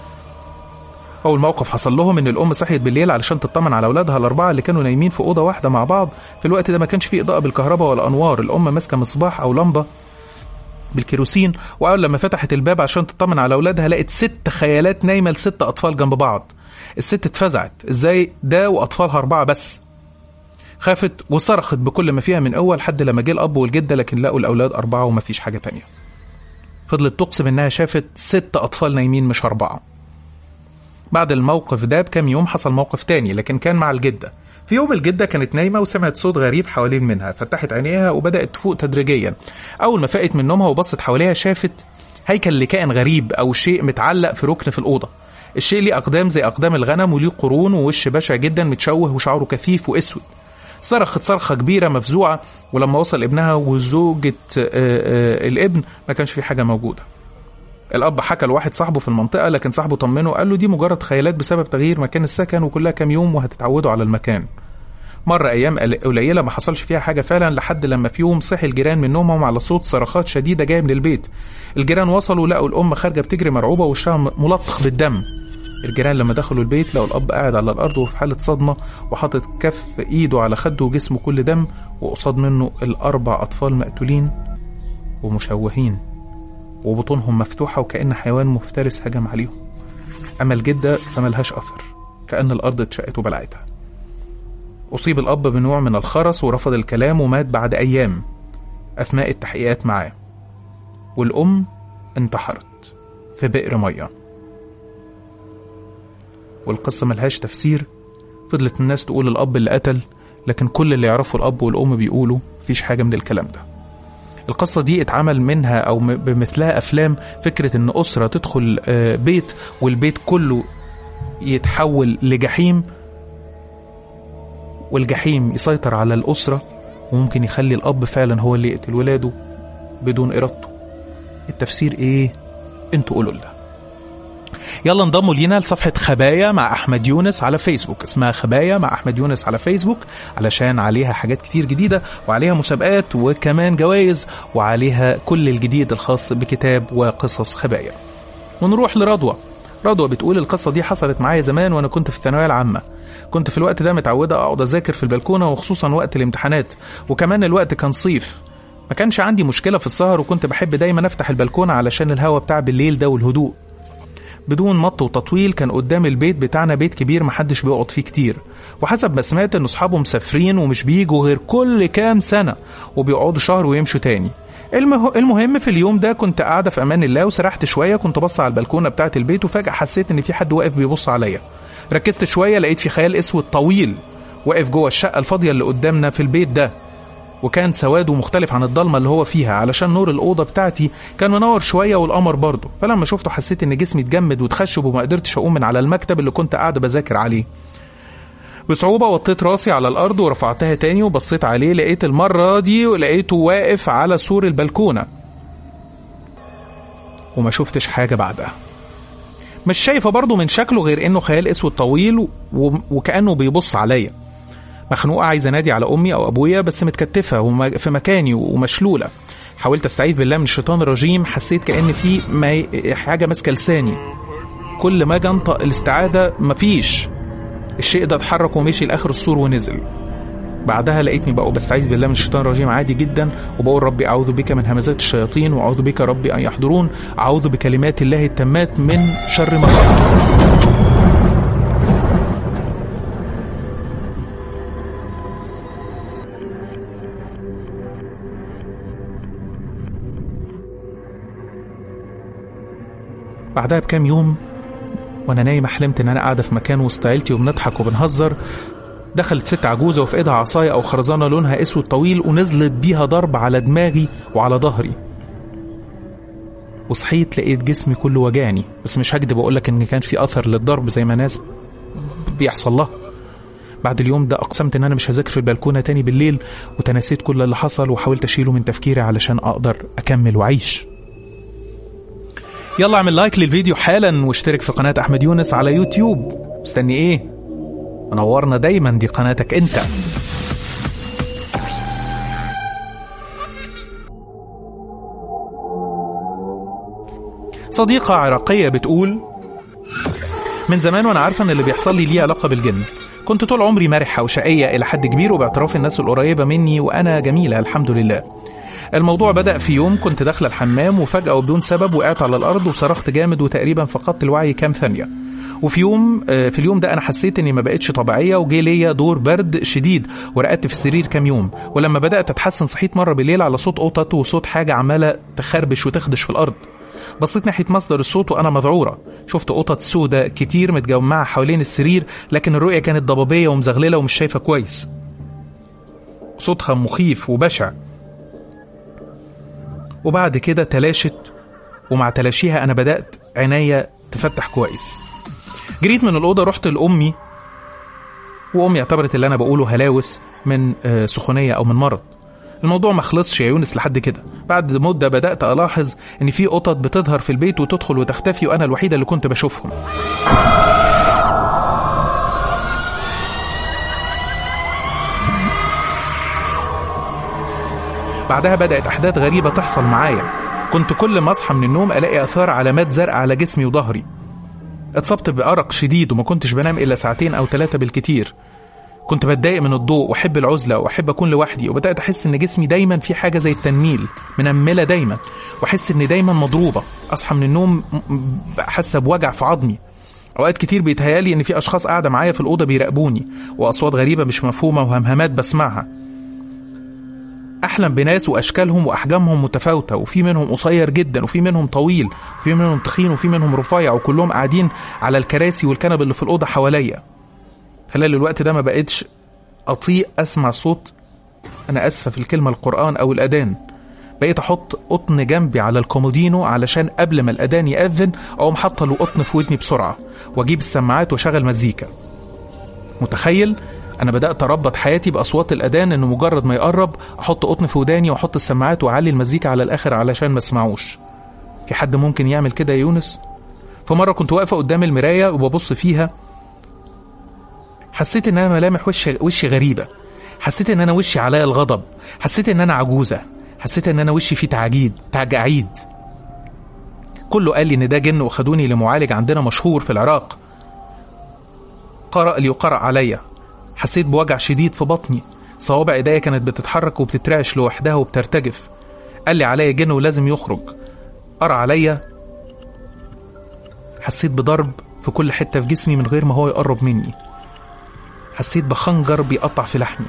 Speaker 1: أول موقف حصل لهم إن الأم صحيت بالليل علشان تطمن على أولادها الأربعة اللي كانوا نايمين في أوضة واحدة مع بعض في الوقت ده ما كانش فيه إضاءة بالكهرباء ولا أنوار الأم ماسكة مصباح أو لمبة بالكيروسين وأول لما فتحت الباب عشان تطمن على أولادها لقت ست خيالات نايمة لست أطفال جنب بعض الست اتفزعت إزاي ده وأطفالها أربعة بس خافت وصرخت بكل ما فيها من قوة لحد لما جه الأب والجدة لكن لقوا الأولاد أربعة ومفيش حاجة تانية فضلت تقسم إنها شافت ست أطفال نايمين مش أربعة بعد الموقف ده بكام يوم حصل موقف تاني لكن كان مع الجدة في يوم الجدة كانت نايمة وسمعت صوت غريب حوالين منها فتحت عينيها وبدأت تفوق تدريجيا أول ما فاقت من نومها وبصت حواليها شافت هيكل لكائن غريب أو شيء متعلق في ركن في الأوضة الشيء ليه أقدام زي أقدام الغنم وليه قرون ووش بشع جدا متشوه وشعره كثيف وأسود صرخت صرخة كبيرة مفزوعة ولما وصل ابنها وزوجة آه، آه، الابن ما كانش في حاجة موجودة الاب حكى لواحد صاحبه في المنطقه لكن صاحبه طمنه قال له دي مجرد خيالات بسبب تغيير مكان السكن وكلها كام يوم وهتتعودوا على المكان مر ايام قل- قليله ما حصلش فيها حاجه فعلا لحد لما في يوم صحي الجيران من نومهم على صوت صرخات شديده جايه من البيت الجيران وصلوا لقوا الام خارجه بتجري مرعوبه وشها م- ملطخ بالدم الجيران لما دخلوا البيت لقوا الاب قاعد على الارض وفي حاله صدمه وحاطط كف ايده على خده وجسمه كل دم وقصاد منه الاربع اطفال مقتولين ومشوهين وبطونهم مفتوحة وكأن حيوان مفترس هجم عليهم أما الجدة فملهاش أثر كأن الأرض اتشقت وبلعتها أصيب الأب بنوع من الخرس ورفض الكلام ومات بعد أيام أثناء التحقيقات معاه والأم انتحرت في بئر مية والقصة ملهاش تفسير فضلت الناس تقول الأب اللي قتل لكن كل اللي يعرفه الأب والأم بيقولوا مفيش حاجة من الكلام ده القصة دي اتعمل منها أو م- بمثلها أفلام فكرة إن أسرة تدخل آه، بيت والبيت كله يتحول لجحيم والجحيم يسيطر على الأسرة وممكن يخلي الأب فعلا هو اللي يقتل ولاده بدون إرادته التفسير إيه؟ انتوا قولوا لنا يلا انضموا لينا لصفحة خبايا مع أحمد يونس على فيسبوك اسمها خبايا مع أحمد يونس على فيسبوك علشان عليها حاجات كتير جديدة وعليها مسابقات وكمان جوائز وعليها كل الجديد الخاص بكتاب وقصص خبايا ونروح لرضوى رضوى بتقول القصة دي حصلت معايا زمان وأنا كنت في الثانوية العامة كنت في الوقت ده متعودة أقعد أذاكر في البلكونة وخصوصا وقت الامتحانات وكمان الوقت كان صيف ما كانش عندي مشكلة في السهر وكنت بحب دايما أفتح البلكونة علشان الهوا بتاع بالليل ده والهدوء بدون مط وتطويل كان قدام البيت بتاعنا بيت كبير محدش بيقعد فيه كتير وحسب ما سمعت ان اصحابه مسافرين ومش بيجوا غير كل كام سنة وبيقعدوا شهر ويمشوا تاني المه... المهم في اليوم ده كنت قاعدة في امان الله وسرحت شوية كنت بص على البلكونة بتاعة البيت وفجأة حسيت ان في حد واقف بيبص عليا ركزت شوية لقيت في خيال اسود طويل واقف جوه الشقة الفاضية اللي قدامنا في البيت ده وكان سواده مختلف عن الضلمه اللي هو فيها علشان نور الاوضه بتاعتي كان منور شويه والقمر برضه فلما شفته حسيت ان جسمي اتجمد واتخشب وما قدرتش اقوم من على المكتب اللي كنت قاعده بذاكر عليه بصعوبة وطيت راسي على الأرض ورفعتها تاني وبصيت عليه لقيت المرة دي ولقيته واقف على سور البلكونة وما شفتش حاجة بعدها مش شايفة برضه من شكله غير إنه خيال أسود طويل و... وكأنه بيبص عليا مخنوقة عايزة أنادي على أمي أو أبويا بس متكتفة وم- في مكاني ومشلولة حاولت استعيذ بالله من الشيطان الرجيم حسيت كأن في ما حاجة ماسكة لساني كل ما اجي انطق الاستعاذة مفيش الشيء ده اتحرك ومشي لآخر السور ونزل بعدها لقيتني بقى بستعيذ بالله من الشيطان الرجيم عادي جدا وبقول ربي اعوذ بك من همزات الشياطين واعوذ بك ربي ان يحضرون اعوذ بكلمات الله التامات من شر ما خلق بعدها بكام يوم وانا نايم حلمت ان انا قاعده في مكان وسط عيلتي وبنضحك وبنهزر دخلت ست عجوزه وفي ايدها عصايه او خرزانه لونها اسود طويل ونزلت بيها ضرب على دماغي وعلى ظهري وصحيت لقيت جسمي كله وجعني بس مش هكدب اقول لك ان كان في اثر للضرب زي ما ناس بيحصل لها بعد اليوم ده اقسمت ان انا مش هذاكر في البلكونه تاني بالليل وتناسيت كل اللي حصل وحاولت اشيله من تفكيري علشان اقدر اكمل واعيش يلا اعمل لايك للفيديو حالا واشترك في قناة أحمد يونس على يوتيوب مستني ايه؟ منورنا دايما دي قناتك انت صديقة عراقية بتقول من زمان وانا عارفة ان اللي بيحصل لي ليه علاقة بالجن كنت طول عمري مرحة وشقية إلى حد كبير وباعتراف الناس القريبة مني وأنا جميلة الحمد لله الموضوع بدأ في يوم كنت داخلة الحمام وفجأة وبدون سبب وقعت على الأرض وصرخت جامد وتقريبا فقدت الوعي كام ثانية وفي يوم في اليوم ده انا حسيت اني ما بقتش طبيعيه وجي ليا دور برد شديد ورقدت في السرير كام يوم ولما بدات اتحسن صحيت مره بالليل على صوت قطط وصوت حاجه عماله تخربش وتخدش في الارض بصيت ناحيه مصدر الصوت وانا مذعوره شفت قطط سودة كتير متجمعه حوالين السرير لكن الرؤيه كانت ضبابيه ومزغلله ومش شايفه كويس صوتها مخيف وبشع وبعد كده تلاشت ومع تلاشيها انا بدات عناية تفتح كويس جريت من الأوضة رحت لأمي وأمي اعتبرت اللي أنا بقوله هلاوس من سخونية أو من مرض الموضوع ما خلصش يا يونس لحد كده بعد مدة بدأت ألاحظ إن في قطط بتظهر في البيت وتدخل وتختفي وأنا الوحيدة اللي كنت بشوفهم بعدها بدأت أحداث غريبة تحصل معايا كنت كل ما أصحى من النوم ألاقي آثار علامات زرقاء على جسمي وظهري اتصبت بأرق شديد وما كنتش بنام إلا ساعتين أو ثلاثة بالكتير كنت بتضايق من الضوء وأحب العزلة وأحب أكون لوحدي وبدأت أحس إن جسمي دايما في حاجة زي التنميل منملة دايما وأحس إني دايما مضروبة أصحى من النوم حاسة بوجع في عظمي أوقات كتير بيتهيالي إن في أشخاص قاعدة معايا في الأوضة بيراقبوني وأصوات غريبة مش مفهومة وهمهمات بسمعها أحلم بناس وأشكالهم وأحجامهم متفاوتة وفي منهم قصير جدا وفي منهم طويل وفي منهم تخين وفي منهم رفيع وكلهم قاعدين على الكراسي والكنب اللي في الأوضة حواليا خلال الوقت ده ما بقتش أطيق أسمع صوت أنا أسفة في الكلمة القرآن أو الأذان بقيت أحط قطن جنبي على الكومودينو علشان قبل ما الأذان يأذن أقوم حاطة له قطن في ودني بسرعة وأجيب السماعات وأشغل مزيكا متخيل انا بدات اربط حياتي باصوات الاذان انه مجرد ما يقرب احط قطن في وداني واحط السماعات واعلي المزيكا على الاخر علشان ما اسمعوش في حد ممكن يعمل كده يا يونس فمره كنت واقفه قدام المرايه وببص فيها حسيت ان انا ملامح وشي وشي غريبه حسيت ان انا وشي عليا الغضب حسيت ان انا عجوزه حسيت ان انا وشي فيه تعجيد تعجعيد كله قال لي ان ده جن وخدوني لمعالج عندنا مشهور في العراق قرأ لي وقرأ عليا حسيت بوجع شديد في بطني صوابع ايديا كانت بتتحرك وبتترعش لوحدها وبترتجف قال لي عليا جن ولازم يخرج قرا عليا حسيت بضرب في كل حته في جسمي من غير ما هو يقرب مني حسيت بخنجر بيقطع في لحمي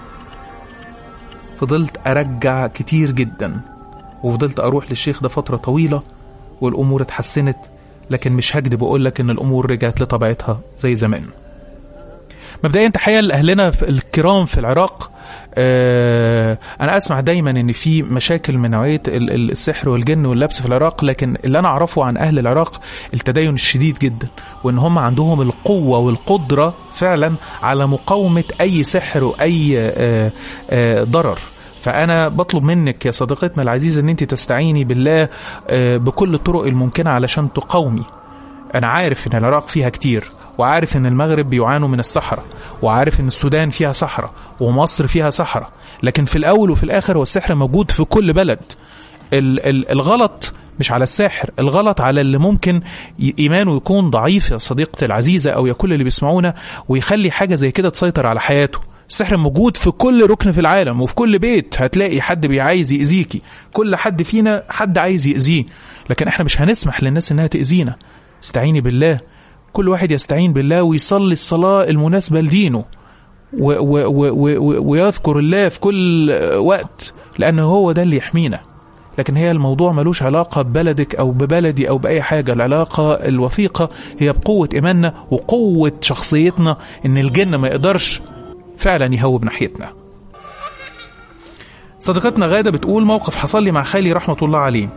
Speaker 1: فضلت ارجع كتير جدا وفضلت اروح للشيخ ده فتره طويله والامور اتحسنت لكن مش هكدب واقول لك ان الامور رجعت لطبيعتها زي زمان مبدئيا تحيه لاهلنا في الكرام في العراق آه انا اسمع دايما ان في مشاكل من نوعيه السحر والجن واللبس في العراق لكن اللي انا اعرفه عن اهل العراق التدين الشديد جدا وان هم عندهم القوه والقدره فعلا على مقاومه اي سحر واي آه آه ضرر فأنا بطلب منك يا صديقتنا العزيزة أن أنت تستعيني بالله بكل الطرق الممكنة علشان تقاومي أنا عارف أن العراق فيها كتير وعارف ان المغرب بيعانوا من الصحراء وعارف ان السودان فيها صحراء ومصر فيها صحراء لكن في الاول وفي الاخر هو السحر موجود في كل بلد ال- ال- الغلط مش على الساحر الغلط على اللي ممكن ايمانه يكون ضعيف يا صديقتي العزيزه او يا كل اللي بيسمعونا ويخلي حاجه زي كده تسيطر على حياته السحر موجود في كل ركن في العالم وفي كل بيت هتلاقي حد بيعايز يأذيكي كل حد فينا حد عايز يأذيه لكن احنا مش هنسمح للناس انها تأذينا استعيني بالله كل واحد يستعين بالله ويصلي الصلاة المناسبة لدينه و و و و ويذكر الله في كل وقت لأن هو ده اللي يحمينا لكن هي الموضوع ملوش علاقة ببلدك أو ببلدي أو بأي حاجة العلاقة الوثيقة هي بقوة إيماننا وقوة شخصيتنا إن الجن ما يقدرش فعلا يهوب ناحيتنا صديقتنا غادة بتقول موقف حصل لي مع خالي رحمة الله عليه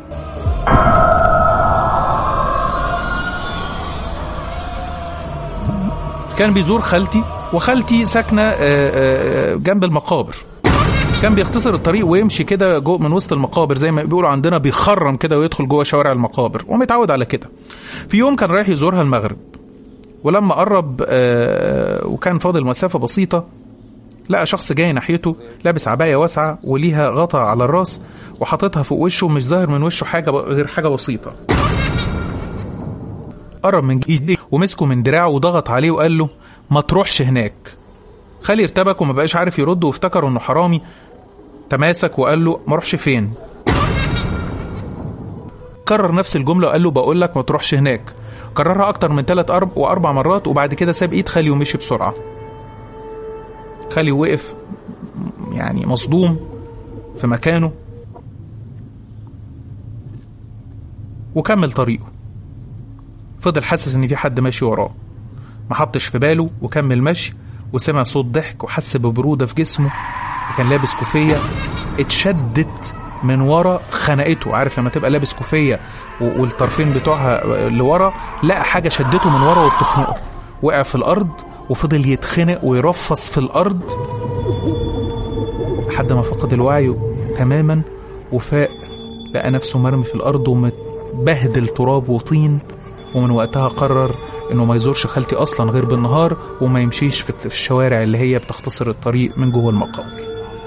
Speaker 1: كان بيزور خالتي وخالتي ساكنة جنب المقابر كان بيختصر الطريق ويمشي كده جو من وسط المقابر زي ما بيقولوا عندنا بيخرم كده ويدخل جوه شوارع المقابر ومتعود على كده في يوم كان رايح يزورها المغرب ولما قرب وكان فاضل مسافة بسيطة لقى شخص جاي ناحيته لابس عباية واسعة وليها غطا على الراس وحاططها فوق وشه مش ظاهر من وشه حاجة غير حاجة بسيطة قرب من جيدي ومسكه من دراعه وضغط عليه وقال له ما تروحش هناك خالي ارتبك وما بقاش عارف يرد وافتكر انه حرامي تماسك وقال له ما اروحش فين كرر نفس الجملة وقال له بقول لك ما تروحش هناك كررها أكتر من ثلاث أرب وأربع مرات وبعد كده ساب إيد خالي ومشي بسرعة خالي وقف يعني مصدوم في مكانه وكمل طريقه فضل حاسس ان في حد ماشي وراه ما حطش في باله وكمل مشي وسمع صوت ضحك وحس ببرودة في جسمه وكان لابس كوفية اتشدت من ورا خنقته عارف لما تبقى لابس كوفية والطرفين بتوعها لورا لقى حاجة شدته من ورا وبتخنقه وقع في الأرض وفضل يتخنق ويرفص في الأرض لحد ما فقد الوعي تماما وفاق لقى نفسه مرمي في الأرض ومتبهدل تراب وطين ومن وقتها قرر انه ما يزورش خالتي اصلا غير بالنهار وما يمشيش في الشوارع اللي هي بتختصر الطريق من جوه المقابر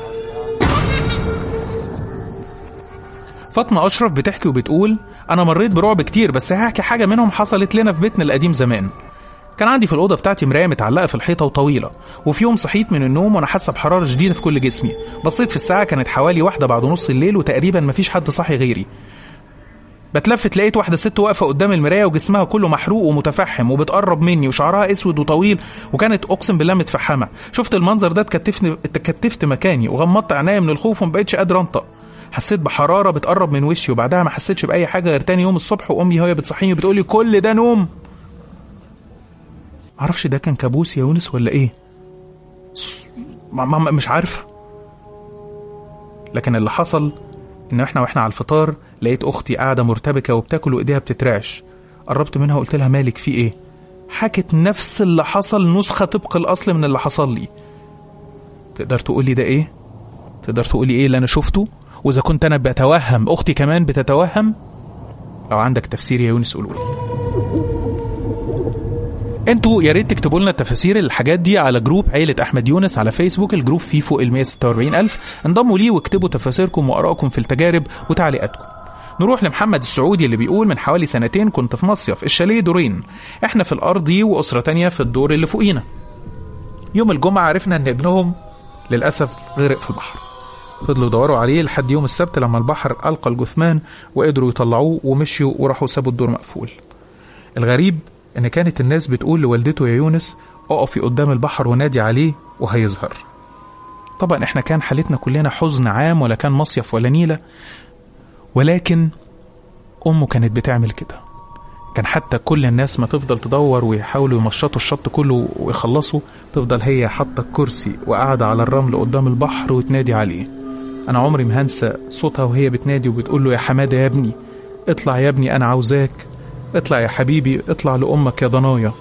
Speaker 1: فاطمة أشرف بتحكي وبتقول أنا مريت برعب كتير بس هحكي حاجة منهم حصلت لنا في بيتنا القديم زمان كان عندي في الأوضة بتاعتي مراية متعلقة في الحيطة وطويلة وفي يوم صحيت من النوم وأنا حاسة بحرارة شديدة في كل جسمي بصيت في الساعة كانت حوالي واحدة بعد نص الليل وتقريبا مفيش حد صاحي غيري بتلفت لقيت واحدة ست واقفة قدام المراية وجسمها كله محروق ومتفحم وبتقرب مني وشعرها اسود وطويل وكانت اقسم بالله متفحمة شفت المنظر ده اتكتفني اتكتفت مكاني وغمضت عينيا من الخوف ومبقتش قادر انطق حسيت بحرارة بتقرب من وشي وبعدها ما حسيتش بأي حاجة غير تاني يوم الصبح وأمي وهي بتصحيني بتقولي كل ده نوم معرفش ده كان كابوس يا يونس ولا ايه ما ما مش عارفة لكن اللي حصل ان احنا واحنا على الفطار لقيت اختي قاعده مرتبكه وبتاكل وايديها بتترعش قربت منها وقلت لها مالك في ايه حكت نفس اللي حصل نسخه طبق الاصل من اللي حصل لي تقدر تقولي ده ايه تقدر تقولي ايه اللي انا شفته واذا كنت انا بتوهم اختي كمان بتتوهم لو عندك تفسير يا يونس قولوا لي انتوا يا ريت تكتبوا لنا تفاسير الحاجات دي على جروب عيلة أحمد يونس على فيسبوك الجروب فيه فوق ال 146 ألف انضموا ليه واكتبوا تفاسيركم وآرائكم في التجارب وتعليقاتكم نروح لمحمد السعودي اللي بيقول من حوالي سنتين كنت في مصيف الشاليه دورين احنا في الأرضي وأسرة تانية في الدور اللي فوقينا يوم الجمعة عرفنا ان ابنهم للأسف غرق في البحر فضلوا يدوروا عليه لحد يوم السبت لما البحر ألقى الجثمان وقدروا يطلعوه ومشيوا وراحوا سابوا الدور مقفول الغريب ان كانت الناس بتقول لوالدته يا يونس اقفي قدام البحر ونادي عليه وهيظهر طبعا احنا كان حالتنا كلنا حزن عام ولا كان مصيف ولا نيلة ولكن امه كانت بتعمل كده كان حتى كل الناس ما تفضل تدور ويحاولوا يمشطوا الشط كله ويخلصوا تفضل هي حاطة الكرسي وقاعدة على الرمل قدام البحر وتنادي عليه أنا عمري ما هنسى صوتها وهي بتنادي وبتقول له يا حمادة يا ابني اطلع يا ابني أنا عاوزاك اطلع يا حبيبي اطلع لأمك يا ضنايا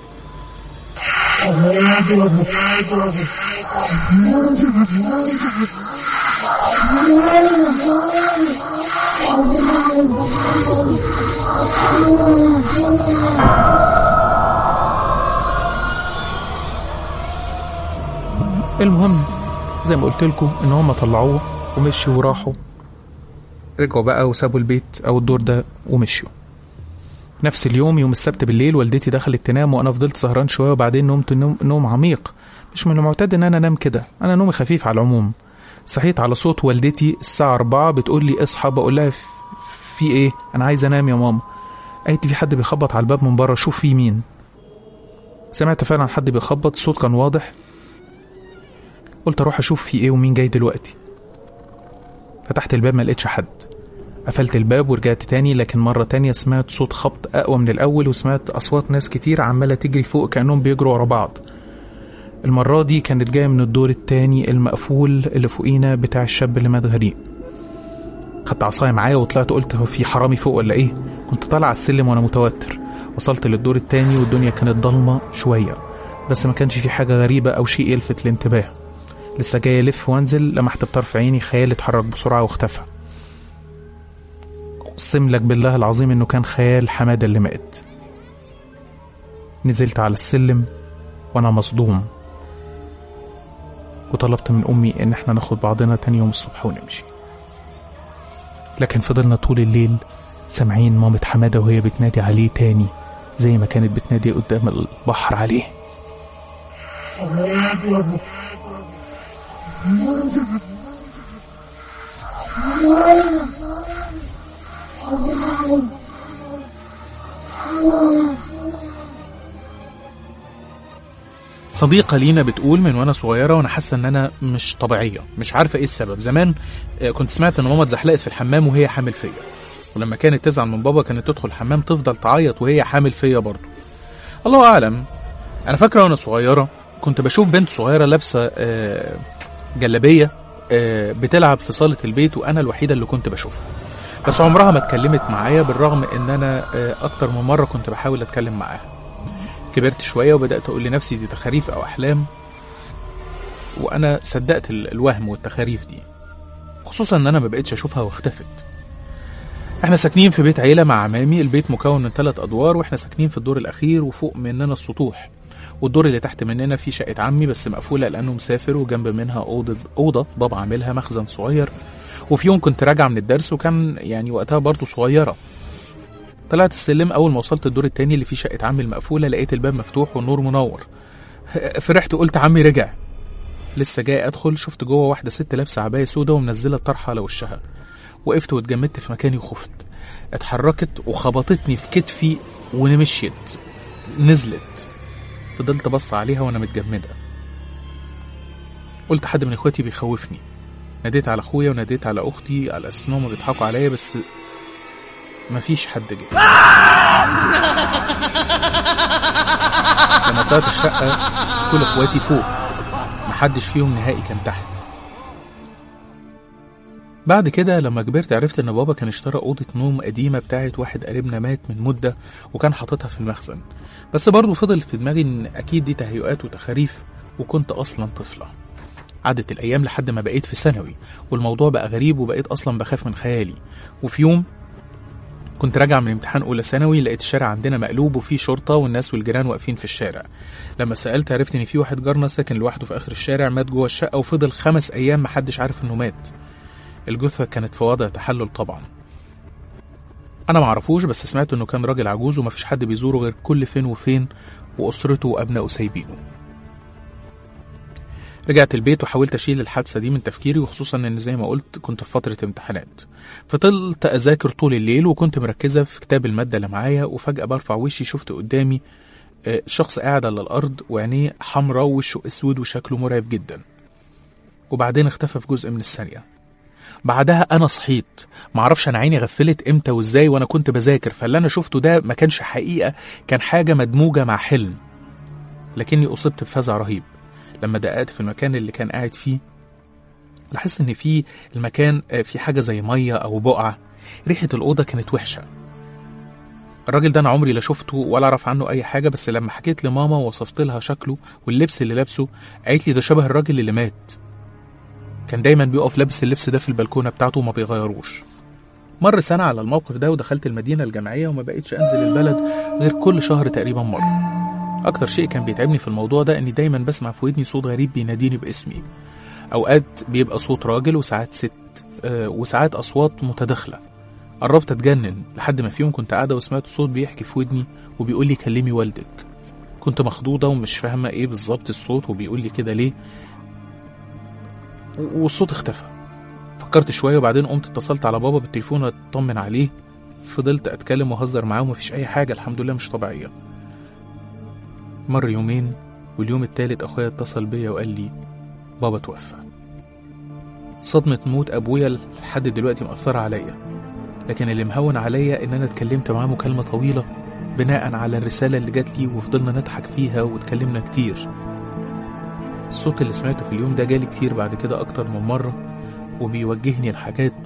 Speaker 1: المهم زي ما قلت لكم ان هم طلعوه ومشوا وراحوا رجعوا بقى وسابوا البيت او الدور ده ومشيوا نفس اليوم يوم السبت بالليل والدتي دخلت تنام وانا فضلت سهران شويه وبعدين نمت نوم, نوم عميق مش من المعتاد ان انا انام كده انا نومي خفيف على العموم صحيت على صوت والدتي الساعة أربعة بتقول لي اصحى بقول لها "في- في ايه انا عايز انام يا ماما قالت لي في حد بيخبط على الباب من بره شوف في مين سمعت فعلا حد بيخبط الصوت كان واضح قلت اروح اشوف في ايه ومين جاي دلوقتي فتحت الباب ما لقيتش حد قفلت الباب ورجعت تاني لكن مرة تانية سمعت صوت خبط أقوى من الأول وسمعت أصوات ناس كتير عمالة تجري فوق كأنهم بيجروا ورا بعض المرة دي كانت جاية من الدور التاني المقفول اللي فوقينا بتاع الشاب اللي مات غريق خدت عصاية معايا وطلعت قلت هو في حرامي فوق ولا ايه كنت طالع على السلم وانا متوتر وصلت للدور التاني والدنيا كانت ضلمة شوية بس ما كانش في حاجة غريبة أو شيء يلفت الانتباه لسه جاي ألف وأنزل لمحت بطرف عيني خيال اتحرك بسرعة واختفى أقسم لك بالله العظيم إنه كان خيال حمادة اللي مات نزلت على السلم وأنا مصدوم وطلبت من أمي إن احنا ناخد بعضنا تاني يوم الصبح ونمشي لكن فضلنا طول الليل سامعين مامة حمادة وهي بتنادي عليه تاني زي ما كانت بتنادي قدام البحر عليه صديقة لينا بتقول من وانا صغيرة وانا حاسة ان انا مش طبيعية مش عارفة ايه السبب زمان آه، كنت سمعت ان ماما اتزحلقت في الحمام وهي حامل فيا ولما كانت تزعل من بابا كانت تدخل الحمام تفضل تعيط وهي حامل فيا برضه الله اعلم انا فاكرة وانا صغيرة كنت بشوف بنت صغيرة لابسة آه، جلابية آه، بتلعب في صالة البيت وانا الوحيدة اللي كنت بشوفها بس عمرها ما اتكلمت معايا بالرغم ان انا آه، اكتر من مرة كنت بحاول اتكلم معاها كبرت شوية وبدأت أقول لنفسي دي تخاريف أو أحلام وأنا صدقت ال- الوهم والتخاريف دي خصوصا إن أنا ما بقتش أشوفها واختفت احنا ساكنين في بيت عيلة مع عمامي البيت مكون من ثلاث أدوار واحنا ساكنين في الدور الأخير وفوق مننا السطوح والدور اللي تحت مننا فيه شقة عمي بس مقفولة لأنه مسافر وجنب منها أوضة أوضة بابا عاملها مخزن صغير وفي يوم كنت راجعة من الدرس وكان يعني وقتها برضه صغيرة طلعت السلم اول ما وصلت الدور التاني اللي فيه شقه عمي المقفوله لقيت الباب مفتوح والنور منور فرحت قلت عمي رجع لسه جاي ادخل شفت جوه واحده ست لابسه عبايه سودا ومنزله الطرحه على وشها وقفت واتجمدت في مكاني وخفت اتحركت وخبطتني في كتفي ومشيت نزلت فضلت بص عليها وانا متجمده قلت حد من اخواتي بيخوفني ناديت على اخويا وناديت على اختي على اساس انهم بيضحكوا عليا بس مفيش حد جه لما طلعت الشقة كل اخواتي فوق محدش فيهم نهائي كان تحت بعد كده لما كبرت عرفت ان بابا كان اشترى اوضة نوم قديمة بتاعت واحد قريبنا مات من مدة وكان حاططها في المخزن بس برضه فضل في دماغي ان اكيد دي تهيؤات وتخاريف وكنت اصلا طفلة عدت الايام لحد ما بقيت في ثانوي والموضوع بقى غريب وبقيت اصلا بخاف من خيالي وفي يوم كنت راجع من امتحان اولى ثانوي لقيت الشارع عندنا مقلوب وفيه شرطه والناس والجيران واقفين في الشارع لما سالت عرفت ان في واحد جارنا ساكن لوحده في اخر الشارع مات جوه الشقه وفضل خمس ايام محدش عارف انه مات الجثه كانت في وضع تحلل طبعا انا معرفوش بس سمعت انه كان راجل عجوز ومفيش حد بيزوره غير كل فين وفين واسرته وابنائه سايبينه رجعت البيت وحاولت اشيل الحادثه دي من تفكيري وخصوصا ان زي ما قلت كنت في فتره امتحانات فضلت اذاكر طول الليل وكنت مركزه في كتاب الماده اللي معايا وفجاه برفع وشي شفت قدامي آه، شخص قاعد على الارض وعينيه حمراء ووشه اسود وشكله مرعب جدا وبعدين اختفى في جزء من الثانيه بعدها انا صحيت معرفش انا عيني غفلت امتى وازاي وانا كنت بذاكر فاللي انا شفته ده ما كانش حقيقه كان حاجه مدموجه مع حلم لكني اصبت بفزع رهيب لما دققت في المكان اللي كان قاعد فيه لاحظت ان في المكان آه، في حاجه زي ميه او بقعه ريحه الاوضه كانت وحشه الراجل ده انا عمري لا شفته ولا اعرف عنه اي حاجه بس لما حكيت لماما ووصفت لها شكله واللبس اللي لابسه قالت لي ده شبه الراجل اللي مات كان دايما بيقف لابس اللبس ده في البلكونه بتاعته وما بيغيروش مر سنه على الموقف ده ودخلت المدينه الجامعيه وما بقتش انزل البلد غير كل شهر تقريبا مره اكتر شيء كان بيتعبني في الموضوع ده اني دايما بسمع في ودني صوت غريب بيناديني باسمي اوقات بيبقى صوت راجل وساعات ست آه، وساعات اصوات متداخله قربت اتجنن لحد ما في يوم كنت قاعده وسمعت صوت بيحكي في ودني وبيقول لي كلمي والدك كنت مخضوضة ومش فاهمة ايه بالظبط الصوت وبيقول لي كده ليه و- والصوت اختفى فكرت شوية وبعدين قمت اتصلت على بابا بالتليفون اطمن عليه فضلت اتكلم واهزر معاه ومفيش اي حاجة الحمد لله مش طبيعية مر يومين واليوم التالت اخويا اتصل بيا وقال لي بابا توفى صدمة موت ابويا لحد دلوقتي مأثرة عليا لكن اللي مهون عليا ان انا اتكلمت معاه مكالمة طويلة بناء على الرسالة اللي جات لي وفضلنا نضحك فيها واتكلمنا كتير الصوت اللي سمعته في اليوم ده جالي كتير بعد كده أكتر من مرة وبيوجهني لحاجات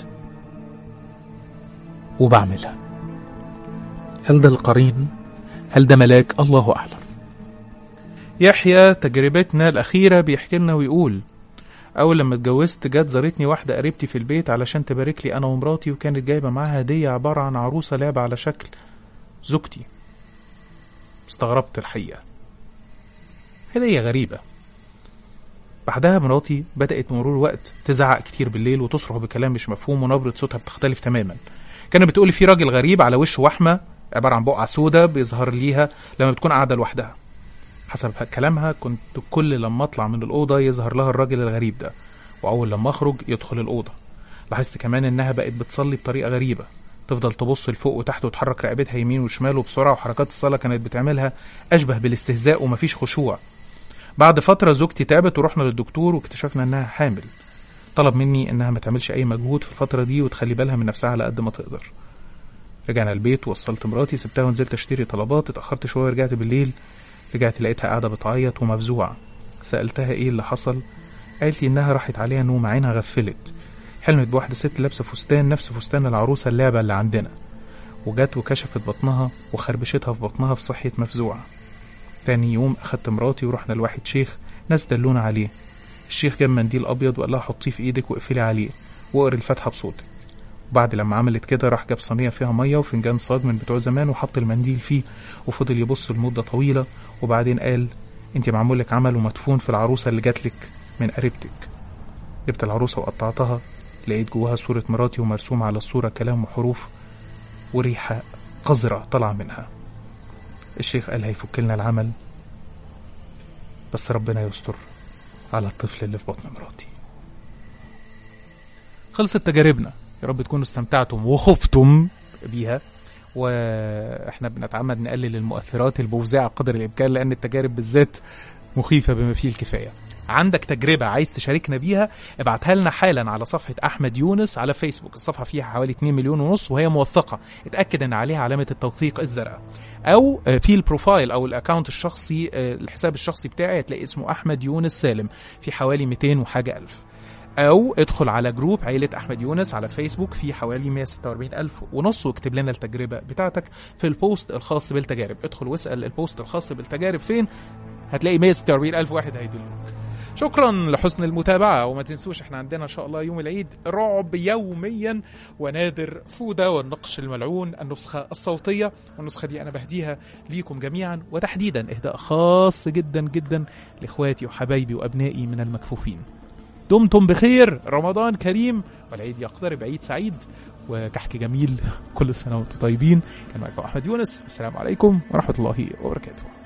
Speaker 1: وبعملها هل ده القرين؟ هل ده ملاك؟ الله أعلم يحيى تجربتنا الأخيرة بيحكي لنا ويقول أول لما اتجوزت جت زارتني واحدة قريبتي في البيت علشان تبارك لي أنا ومراتي وكانت جايبة معاها هدية عبارة عن عروسة لعبة على شكل زوجتي استغربت الحقيقة هدية غريبة بعدها مراتي بدأت مرور الوقت تزعق كتير بالليل وتصرخ بكلام مش مفهوم ونبرة صوتها بتختلف تماما كانت بتقولي في راجل غريب على وشه وحمة عبارة عن بقعة سودة بيظهر ليها لما بتكون قاعدة لوحدها حسب كلامها كنت كل لما اطلع من الأوضة يظهر لها الراجل الغريب ده وأول لما أخرج يدخل الأوضة لاحظت كمان إنها بقت بتصلي بطريقة غريبة تفضل تبص لفوق وتحت وتحرك رقبتها يمين وشمال وبسرعة وحركات الصلاة كانت بتعملها أشبه بالاستهزاء ومفيش خشوع بعد فترة زوجتي تعبت ورحنا للدكتور واكتشفنا إنها حامل طلب مني إنها ما تعملش أي مجهود في الفترة دي وتخلي بالها من نفسها على قد ما تقدر رجعنا البيت وصلت مراتي سبتها ونزلت اشتري طلبات اتأخرت شوية ورجعت بالليل رجعت لقيتها قاعدة بتعيط ومفزوعة سألتها ايه اللي حصل قالت لي انها راحت عليها نوم عينها غفلت حلمت بواحدة ست لابسة فستان نفس فستان العروسة اللعبة اللي عندنا وجت وكشفت بطنها وخربشتها في بطنها في صحية مفزوعة تاني يوم أخدت مراتي ورحنا لواحد شيخ ناس دلونا عليه الشيخ جاب منديل أبيض وقال لها حطيه في إيدك واقفلي عليه واقري الفاتحة بصوتك وبعد لما عملت كده راح جاب صينية فيها مية وفنجان صاج من بتوع زمان وحط المنديل فيه وفضل يبص لمدة طويلة وبعدين قال انت معمول لك عمل ومدفون في العروسة اللي جاتلك من قريبتك جبت العروسة وقطعتها لقيت جواها صورة مراتي ومرسوم على الصورة كلام وحروف وريحة قذرة طالعة منها الشيخ قال هيفك لنا العمل بس ربنا يستر على الطفل اللي في بطن مراتي خلصت تجاربنا يا رب تكونوا استمتعتم وخفتم بيها واحنا بنتعمد نقلل المؤثرات المفزعه قدر الامكان لان التجارب بالذات مخيفه بما فيه الكفايه عندك تجربة عايز تشاركنا بيها ابعتها لنا حالا على صفحة أحمد يونس على فيسبوك الصفحة فيها حوالي 2 مليون ونص وهي موثقة اتأكد ان عليها علامة التوثيق الزرقاء او آه، في البروفايل او الاكونت الشخصي آه، الحساب الشخصي بتاعي هتلاقي اسمه أحمد يونس سالم في حوالي 200 وحاجة ألف او ادخل على جروب عيلة احمد يونس على فيسبوك في حوالي 146 الف ونص واكتب لنا التجربة بتاعتك في البوست الخاص بالتجارب ادخل واسأل البوست الخاص بالتجارب فين هتلاقي 146 الف واحد هيدلوك شكرا لحسن المتابعة وما تنسوش احنا عندنا ان شاء الله يوم العيد رعب يوميا ونادر فودة والنقش الملعون النسخة الصوتية والنسخة دي انا بهديها ليكم جميعا وتحديدا اهداء خاص جدا جدا لاخواتي وحبايبي وابنائي من المكفوفين دمتم بخير رمضان كريم والعيد يقترب عيد سعيد وكحك جميل كل سنة وانتم طيبين كان معكم أحمد يونس السلام عليكم ورحمة الله وبركاته